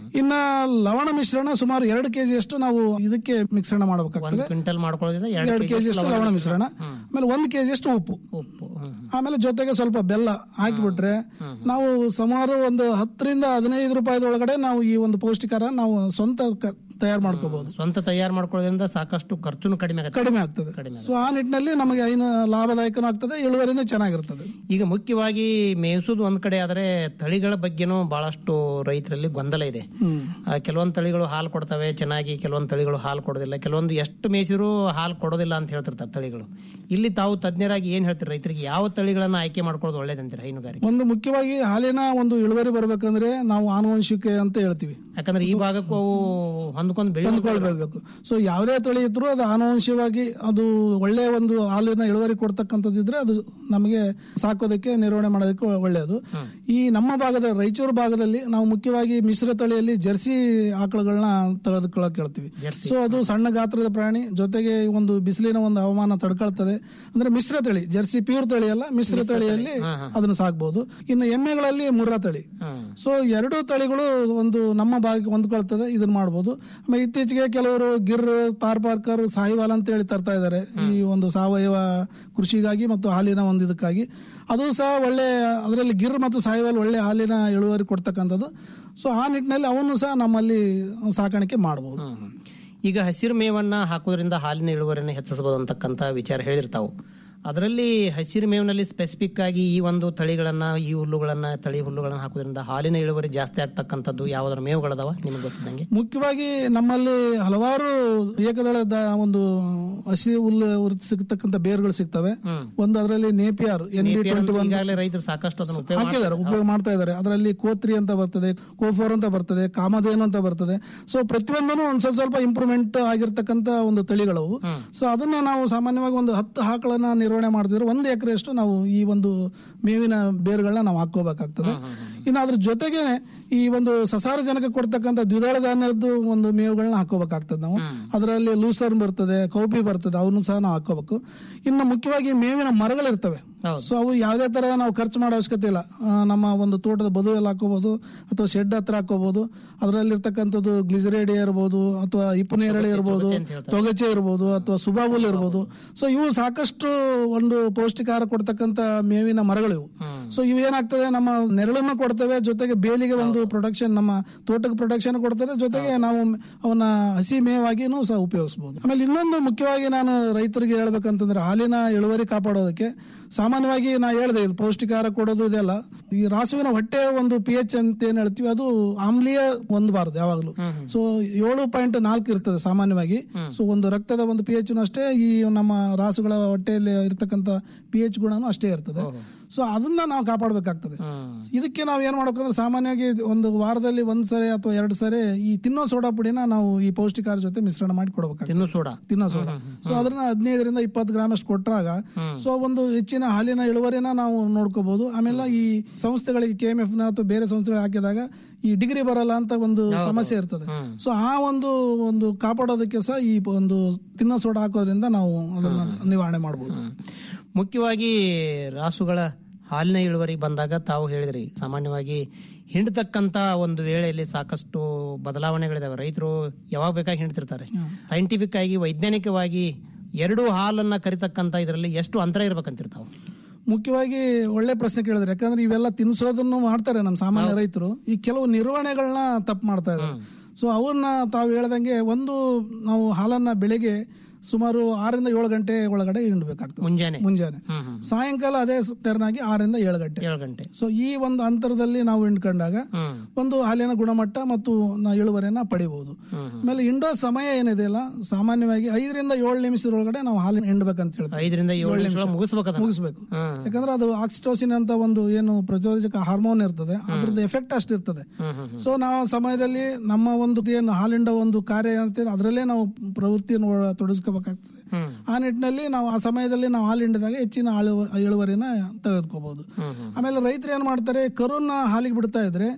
ಇನ್ನ ಲವಣ ಮಿಶ್ರಣ ಸುಮಾರು ಎರಡು ಕೆಜಿ ಅಷ್ಟು ನಾವು ಇದಕ್ಕೆ ಮಿಶ್ರಣ ಒಂದ್ ಮಾಡಬೇಕಾಗ್ತದೆ ಕ್ವಿಂಟಲ್ ಮಾಡ್ಕೊಳ್ಳೋದ್ರಿಂದ ಎರಡು ಎರಡು ಕೆಜಿ ಅಷ್ಟು ಲವಣ ಮಿಶ್ರಣ ಆಮೇಲೆ ಒಂದು ಕೆಜಿ ಅಷ್ಟು ಉಪ್ಪು ಉಪ್ಪು ಹ್ಮ್. ಆಮೇಲೆ ಜೊತೆಗೆ ಸ್ವಲ್ಪ ಬೆಲ್ಲ ಹಾಕಿಬಿಟ್ರೆ ನಾವು ಸುಮಾರು ಒಂದು ಹತ್ತರಿಂದ ಹದಿನೈದು ರೂಪಾಯಿದೊಳಗಡೆ ನಾವು ಈ ಒಂದು ಪೌಷ್ಟಿಕಾರ ನಾವು ಸ್ವಂತ ಕ- ತಯಾರು ಮಾಡ್ಕೋಬಹುದು ಸ್ವಂತ ತಯಾರು ಮಾಡ್ಕೊಳ್ಳೋದ್ರಿಂದ ಸಾಕಷ್ಟು ಖರ್ಚುನು ಕಡಿಮೆ ಆಗುತ್ತೆ ಕಡಿಮೆ ಆಗ್ತದೆ ಸೊ ಆ ನಿಟ್ಟಿನಲ್ಲಿ ನಮಗೆ ಐನು ಲಾಭದಾಯಕನೂ ಆಗ್ತದೆ ಇಳುವರಿನೂ ಚೆನ್ನಾಗಿರ್ತದೆ ಈಗ ಮುಖ್ಯವಾಗಿ ಮೇಯಿಸೋದು ಒಂದ್ ಕಡೆ ಆದ್ರೆ ತಳಿಗಳ ಬಗ್ಗೆನೂ ಬಹಳಷ್ಟು ರೈತರಲ್ಲಿ ಗೊಂದಲ ಇದೆ ಆ, ಕೆಲವೊಂದು ತಳಿಗಳು ಹಾಲು ಕೊಡ್ತವೆ ಚೆನ್ನಾಗಿ ಕೆಲವೊಂದು ತಳಿಗಳು ಹಾಲು ಕೊಡೋದಿಲ್ಲ ಕೆಲವೊಂದು ಎಷ್ಟು ಮೇಯಿಸಿದ್ರು ಹಾಲು ಕೊಡೋದಿಲ್ಲ ಅಂತ ಹೇಳ್ತಿರ್ತಾರೆ ತಳಿಗಳು ಇಲ್ಲಿ ತಾವು ತಜ್ಞರಾಗಿ ಏನ್ ಹೇಳ್ತೀರಿ ರೈತರಿಗೆ ಯಾವ ತಳಿಗಳನ್ನ ಆಯ್ಕೆ ಮಾಡ್ಕೊಳ್ಳೋದು ಒಳ್ಳೇದಂತೀರಿ ಹೈನುಗಾರಿಕೆ ಒಂದು ಮುಖ್ಯವಾಗಿ ಹಾಲಿನ ಒಂದು ಇಳುವರಿ ಬರ್ಬೇಕಂದ್ರೆ ನಾವು ಆನುವಂಶಿಕೆ ಅಂತ ಹೇಳ್ತೀವಿ ಯಾಕಂದ್ರೆ ಈ ಭಾಗಕ್ಕೂ ಅವು ಹೊಂದ್ಕೊಂಡು ಬೆಳೆ ಹೊಂದ್ಕೊಳ್ಬೇಕು ಸೊ ಯಾವುದೇ ತಳಿ ಇದ್ರೂ ಅದು ಆನುವಂಶಿಕವಾಗಿ ಅದು ಒಳ್ಳೆಯ ಒಂದು ಹಾಲಿನ ಇಳುವರಿ ಕೊಡ್ತಕ್ಕಂಥದ್ದಿದ್ರೆ ಅದು ನಮಗೆ ಸಾಕೋದಕ್ಕೆ ನಿರ್ವಹಣೆ ಮಾಡೋದಕ್ಕೆ ಒಳ್ಳೆಯದು ಈ ನಮ್ಮ ಭಾಗದ ರಾಯಚೂರು ಭಾಗದಲ್ಲಿ ನಾವು ಮುಖ್ಯವಾಗಿ ಮಿಶ್ರ ತಳಿಯಲ್ಲಿ ಜರ್ಸಿ ಆಕಳುಗಳನ್ನ ತೆಗೆದುಕೊಳ್ಳಕ್ ಹೇಳ್ತೀವಿ ಸೊ ಅದು ಸಣ್ಣ ಗಾತ್ರದ ಪ್ರಾಣಿ ಜೊತೆಗೆ ಒಂದು ಬಿಸಿಲಿನ ಒಂದು ಹವಾಮಾನ ತಡ್ಕೊಳ್ತದೆ ಅಂದ್ರೆ ಮಿಶ್ರ ತಳಿ ಜರ್ಸಿ ಪ್ಯೂರ್ ತಳಿ ಅಲ್ಲ ಮಿಶ್ರ ತಳಿಯಲ್ಲಿ ಅದನ್ನು ಸಾಕ್ಬಹುದು ಇನ್ನು ಎಮ್ಮೆಗಳಲ್ಲಿ ಮುರ್ರಾ ತಳಿ ಸೊ ಎರಡು ತಳಿಗಳು ಒಂದು ನಮ್ಮ ಭಾಗಕ್ಕೆ ಹೊಂದ್ಕೊಳ್ತದೆ ಇದನ್ನ ಮಾಡ್ಬೋದು ಆಮೇಲೆ ಇತ್ತೀಚೆಗೆ ಕೆಲವರು ಗಿರ್ ತಾರ್ಪಾರ್ಕರ್ ಸಾಹಿವಾಲ್ ಅಂತ ಹೇಳಿ ತರ್ತಾ ಇದ್ದಾರೆ ಈ ಒಂದು ಸಾವಯವ ಕೃಷಿಗಾಗಿ ಮತ್ತು ಹಾಲಿನ ಒಂದು ಇದಕ್ಕಾಗಿ ಅದು ಸಹ ಒಳ್ಳೆ ಅದರಲ್ಲಿ ಗಿರ್ ಮತ್ತು ಸಾಹಿವಾಲ್ ಒಳ್ಳೆ ಹಾಲಿನ ಇಳುವರಿ ಕೊಡ್ತಕ್ಕಂಥದ್ದು ಸೊ ಆ ನಿಟ್ಟಿನಲ್ಲಿ ಅವನ್ನು ಸಹ ನಮ್ಮಲ್ಲಿ ಸಾಕಾಣಿಕೆ ಮಾಡಬಹುದು ಈಗ ಹಸಿರು ಮೇವನ್ನ ಹಾಕೋದ್ರಿಂದ ಹಾಲಿನ ಇಳುವರಿಯನ್ನು ಹೆಚ್ಚಿಸಬಹುದು ಅಂತಕ್ಕಂಥ ವಿಚಾರ ಹೇಳಿರ್ತಾವು ಅದರಲ್ಲಿ ಹಸಿರು ಮೇವಿನಲ್ಲಿ ಸ್ಪೆಸಿಫಿಕ್ ಆಗಿ ಈ ಒಂದು ತಳಿಗಳನ್ನ ಈ ಹುಲ್ಲುಗಳನ್ನ ತಳಿ ಹುಲ್ಲುಗಳನ್ನ ಹಾಕೋದ್ರಿಂದ ಹಾಲಿನ ಇಳುವರಿ ಜಾಸ್ತಿ ಆಗ್ತಕ್ಕಂಥದ್ದು ಯಾವ್ದಾರ ಮೇವುಗಳದಾವ ನಿಮ್ಗೆ ಗೊತ್ತಿದ್ದಂಗೆ ಮುಖ್ಯವಾಗಿ ನಮ್ಮಲ್ಲಿ ಹಲವಾರು ಏಕದಳದ ಒಂದು ಹಸಿ ಹುಲ್ಲು ಉರ್- ಸಿಗ್ತಕ್ಕಂಥ ಬೇರುಗಳು ಸಿಗ್ತವೆ ಒಂದು ಅದರಲ್ಲಿ Napier N D twenty one ಈಗಾಗಲೇ ರೈತರು ಸಾಕಷ್ಟು ಅದನ್ನು ಉಪಯೋಗ ಹಾಕಿದ್ದಾರೆ ಉಪಯೋಗ ಮಾಡ್ತಾ ಇದ್ದಾರೆ ಅದರಲ್ಲಿ ಕೋತ್ರಿ ಅಂತ ಬರ್ತದೆ ಕೋಫೋರ್ ಅಂತ ಬರ್ತದೆ ಕಾಮಧೇನು ಅಂತ ಬರ್ತದೆ ಸೊ ಪ್ರತಿಯೊಂದನ್ನು ಒಂದ್ ಸ್ವಲ್ಪ ಸ್ವಲ್ಪ ಇಂಪ್ರೂವ್ಮೆಂಟ್ ಆಗಿರ್ತಕ್ಕಂಥ ಒಂದು ತಳಿಗಳವು ಸೊ ಅದನ್ನ ನಾವು ಸಾಮಾನ್ಯವಾಗಿ ಒಂದು ಹತ್ತು ಆಕಳನ್ನ ನಿರ್ವಹಣೆ ಮಾಡ್ತಿದ್ರೆ ಒಂದು ಎಕರೆಯಷ್ಟು ನಾವು ಈ ಒಂದು ಮೇವಿನ ಬೇರುಗಳನ್ನ ನಾವು ಹಾಕೋಬೇಕಾಗ್ತದೆ ಇನ್ನು ಅದ್ರ ಜೊತೆಗೇನೆ ಈ ಒಂದು ಸಸಾರಜನಕ ಕೊಡ್ತಕ್ಕಂಥ ದ್ವಿದಳ ಧಾನ್ಯದ್ದು ಒಂದು ಮೇವುಗಳನ್ನ ಹಾಕೋಬೇಕಾಗ್ತದೆ ನಾವು ಅದರಲ್ಲಿ ಲೂಸರ್ನ್ ಬರ್ತದೆ ಕೌಪಿ ಬರ್ತದೆ ಅವನು ಸಹ ನಾವು ಹಾಕೋಬೇಕು ಇನ್ನು ಮುಖ್ಯವಾಗಿ ಮೇವಿನ ಮರಗಳಿರ್ತವೆ ಸೊ ಅವು ಯಾವುದೇ ತರ ನಾವು ಖರ್ಚು ಮಾಡೋ ಅವಶ್ಯಕತೆ ಇಲ್ಲ ಆ, ನಮ್ಮ ಒಂದು ತೋಟದ ಬದುವಲ್ಲಿ ಹಾಕೋಬಹುದು ಅಥವಾ ಶೆಡ್ ಹತ್ರ ಹಾಕೋಬಹುದು ಅದರಲ್ಲಿರ್ತಕ್ಕಂಥದ್ದು ಗ್ಲಿಸರೇಡಿ ಇರ್ಬೋದು ಅಥವಾ ಇಪ್ಪನೇರಳೆ ಇರ್ಬೋದು ತೊಗಚೆ ಇರ್ಬೋದು ಅಥವಾ ಸುಬಾಬುಲ್ ಇರ್ಬೋದು ಸೊ ಇವು ಸಾಕಷ್ಟು ಒಂದು ಪೌಷ್ಟಿಕಾರ ಕೊಡ್ತಕ್ಕಂಥ ಮೇವಿನ ಮರಗಳು ಇವು ಸೊ ಇವು ಏನಾಗ್ತದೆ ನಮ್ಮ ನೆರಳನ್ನು ಕೊಡ್ತವೆ ಜೊತೆಗೆ ಬೇಲಿಗೆ ಒಂದು ಪ್ರೊಡಕ್ಷನ್ ನಮ್ಮ ತೋಟಕ್ಕೆ ಪ್ರೊಡಕ್ಷನ್ ಕೊಡ್ತದೆ ಜೊತೆಗೆ ನಾವು ಅವನ್ನ ಹಸಿ ಮೇವಾಗಿನೂ ಸಹ ಉಪಯೋಗಿಸಬಹುದು ಆಮೇಲೆ ಇನ್ನೊಂದು ಮುಖ್ಯವಾಗಿ ನಾನು ರೈತರಿಗೆ ಹೇಳ್ಬೇಕಂತಂದ್ರೆ ಹಾಲಿನ ಇಳುವರಿ ಕಾಪಾಡೋದಕ್ಕೆ ಸಾಮಾನ್ಯವಾಗಿ ನಾ ಹೇಳಿದೆ ಇದು ಪೌಷ್ಟಿಕಾರ ಕೊಡೋದು ಇದೆಲ್ಲ ಈ ರಾಸುವಿನ ಹೊಟ್ಟೆ ಒಂದು ಪಿ ಎಚ್ ಅಂತ ಏನ್ ಹೇಳ್ತೀವಿ ಅದು ಆಮ್ಲೀಯ ಹೊಂದಬಾರದು ಯಾವಾಗಲೂ ಸೊ ಏಳು ಪಾಯಿಂಟ್ ನಾಲ್ಕು ಇರ್ತದೆ ಸಾಮಾನ್ಯವಾಗಿ ಸೊ ಒಂದು ರಕ್ತದ ಒಂದು ಪಿ ಎಚ್ ಅಷ್ಟೇ ಈ ನಮ್ಮ ರಾಸುಗಳ ಹೊಟ್ಟೆಯಲ್ಲಿ ಇರ್ತಕ್ಕಂಥ ಪಿ ಎಚ್ ಗುಣನೂ ಅಷ್ಟೇ ಇರ್ತದೆ ಸೊ ಅದನ್ನ ನಾವು ಕಾಪಾಡಬೇಕಾಗ್ತದೆ ಇದಕ್ಕೆ ನಾವು ಏನ್ ಮಾಡ್ಬೇಕಂದ್ರೆ ಸಾಮಾನ್ಯವಾಗಿ ಒಂದು ವಾರದಲ್ಲಿ ಒಂದ್ ಸರಿ ಅಥವಾ ಎರಡು ಸರಿ ಈ ತಿನ್ನೋ ಸೋಡಾ ಪುಡಿನ ನಾವು ಈ ಪೌಷ್ಟಿಕಾರ ಜೊತೆ ಮಿಶ್ರಣ ಮಾಡಿ ಕೊಡಬೇಕಾಗ್ತದೆ ತಿನ್ನು ಸೋಡಾ ತಿನ್ನೋ ಸೋಡಾ ಸೊ ಅದನ್ನ ಹದಿನೈದರಿಂದ ಇಪ್ಪತ್ತು ಗ್ರಾಮ್ ಅಷ್ಟು ಕೊಟ್ಟಾಗ ಸೊ ಒಂದು ಹೆಚ್ಚಿನ ಹಾಲಿನ ಇಳುವರಿನ ನಾವು ನೋಡ್ಕೋಬಹುದು ಆಮೇಲೆ ಈ ಸಂಸ್ಥೆಗಳಿಗೆ ಕೆ ಎಂ ಎಫ್ ನ ಅಥವಾ ಬೇರೆ ಸಂಸ್ಥೆಗಳಿಗೆ ಹಾಕಿದಾಗ ಈ ಡಿಗ್ರಿ ಬರಲ್ಲ ಅಂತ ಒಂದು ಸಮಸ್ಯೆ ಇರ್ತದೆ ಸೊ ಆ ಒಂದು ಒಂದು ಕಾಪಾಡೋದಕ್ಕೆ ಸಹ ಈ ಒಂದು ತಿನ್ನೋ ಸೋಡಾ ಹಾಕೋದ್ರಿಂದ ನಾವು ಅದನ್ನ ನಿವಾರಣೆ ಮಾಡಬಹುದು ಮುಖ್ಯವಾಗಿ ರಾಸುಗಳ ಹಾಲಿನ ಇಳುವರಿ ಬಂದಾಗ ತಾವು ಹೇಳಿದ್ರಿ ಸಾಮಾನ್ಯವಾಗಿ ಹಿಂಡ್ತಕ್ಕಂತ ಒಂದು ವೇಳೆಯಲ್ಲಿ ಸಾಕಷ್ಟು ಬದಲಾವಣೆಗಳಿದಾವೆ ರೈತರು ಯಾವಾಗ ಬೇಕಾಗಿ ಹಿಂಡ್ತಿರ್ತಾರೆ ಸೈಂಟಿಫಿಕ್ ಆಗಿ ವೈಜ್ಞಾನಿಕವಾಗಿ ಎರಡು ಹಾಲನ್ನ ಕರಿತಕ್ಕಂತ ಇದರಲ್ಲಿ ಎಷ್ಟು ಅಂತರ ಇರ್ಬೇಕಂತಿರ್ತಾವ ಮುಖ್ಯವಾಗಿ ಒಳ್ಳೆ ಪ್ರಶ್ನೆ ಕೇಳಿದ್ರೆ ಯಾಕಂದ್ರೆ ಇವೆಲ್ಲ ತಿನ್ಸೋದನ್ನು ಮಾಡ್ತಾರೆ ನಮ್ಮ ಸಾಮಾನ್ಯ ರೈತರು ಈ ಕೆಲವು ನಿರ್ವಹಣೆಗಳನ್ನ ತಪ್ಪು ಮಾಡ್ತಾ ಇದ್ದಾರೆ ಸೊ ಅವನ್ನ ತಾವು ಹೇಳ್ದಂಗೆ ಒಂದು ನಾವು ಹಾಲನ್ನ ಬೆಳಿಗ್ಗೆ ಸುಮಾರು ಆರರಿಂದ ಏಳು ಗಂಟೆ ಒಳಗಡೆ ಹಿಂಡ್ಬೇಕಾಗ್ತದೆ ಮುಂಜಾನೆ ಮುಂಜಾನೆ ಸಾಯಂಕಾಲ ಅದೇ ತೆರನಾಗಿ ಆರರಿಂದ ಏಳು ಗಂಟೆ ಏಳು ಗಂಟೆ ಸೊ ಈ ಒಂದು ಅಂತರದಲ್ಲಿ ನಾವು ಹಿಂಡ್ಕೊಂಡಾಗ ಒಂದು ಹಾಲಿನ ಗುಣಮಟ್ಟ ಮತ್ತು ನಾವು ಇಳುವರಿಯನ್ನ ಪಡಿಬಹುದು ಆಮೇಲೆ ಹಿಂಡೋ ಸಮಯ ಏನಿದೆ ಅಲ್ಲ ಸಾಮಾನ್ಯವಾಗಿ ಐದರಿಂದ ಏಳು ನಿಮಿಷದೊಳಗಡೆ ನಾವು ಹಾಲಿನ ಹಿಂಡ್ಬೇಕಂತ ಹೇಳ್ತೀವಿ ಐದರಿಂದ ಏಳು ನಿಮಿಷ ಮುಗಿಸ್ಬೇಕು ಮುಗಿಸ್ಬೇಕು ಯಾಕಂದ್ರೆ ಅದು ಆಕ್ಸಿಟೋಸಿನ್ ಅಂತ ಒಂದು ಏನು ಪ್ರಚೋದಕ ಹಾರ್ಮೋನ್ ಇರ್ತದೆ ಅದ್ರದ್ದು ಎಫೆಕ್ಟ್ ಅಷ್ಟು ಇರ್ತದೆ ಸೊ ನಾವು ಆ ಸಮಯದಲ್ಲಿ ನಮ್ಮ ಒಂದು ಏನು ಹಾಲಿಂಡ ಒಂದು ಕಾರ್ಯ ಏನಿರ್ತದೆ ಅದರಲ್ಲೇ ನಾವು ಪ್ರವೃತ್ತಿಯನ್ನು ಒಳ- ತೊಡಗಿಸ್ಕೋಬೇಕಾಗ್ತದೆ ಆ ನಿಟ್ಟಿನಲ್ಲಿ ನಾವು ಆ ಸಮಯದಲ್ಲಿ ನಾವು ಹಾಲು ಹಿಂಡಿದಾಗ ಹೆಚ್ಚಿನ ಹಾಳು ಇಳುವರಿನ ತೆಗೆದುಕೋಬಹುದು ಆಮೇಲೆ ರೈತರು ಏನ್ ಮಾಡ್ತಾರೆ ಕರುನ ಹಾಲಿಗೆ ಬಿಡ್ತಾ ಇದ್ರೆ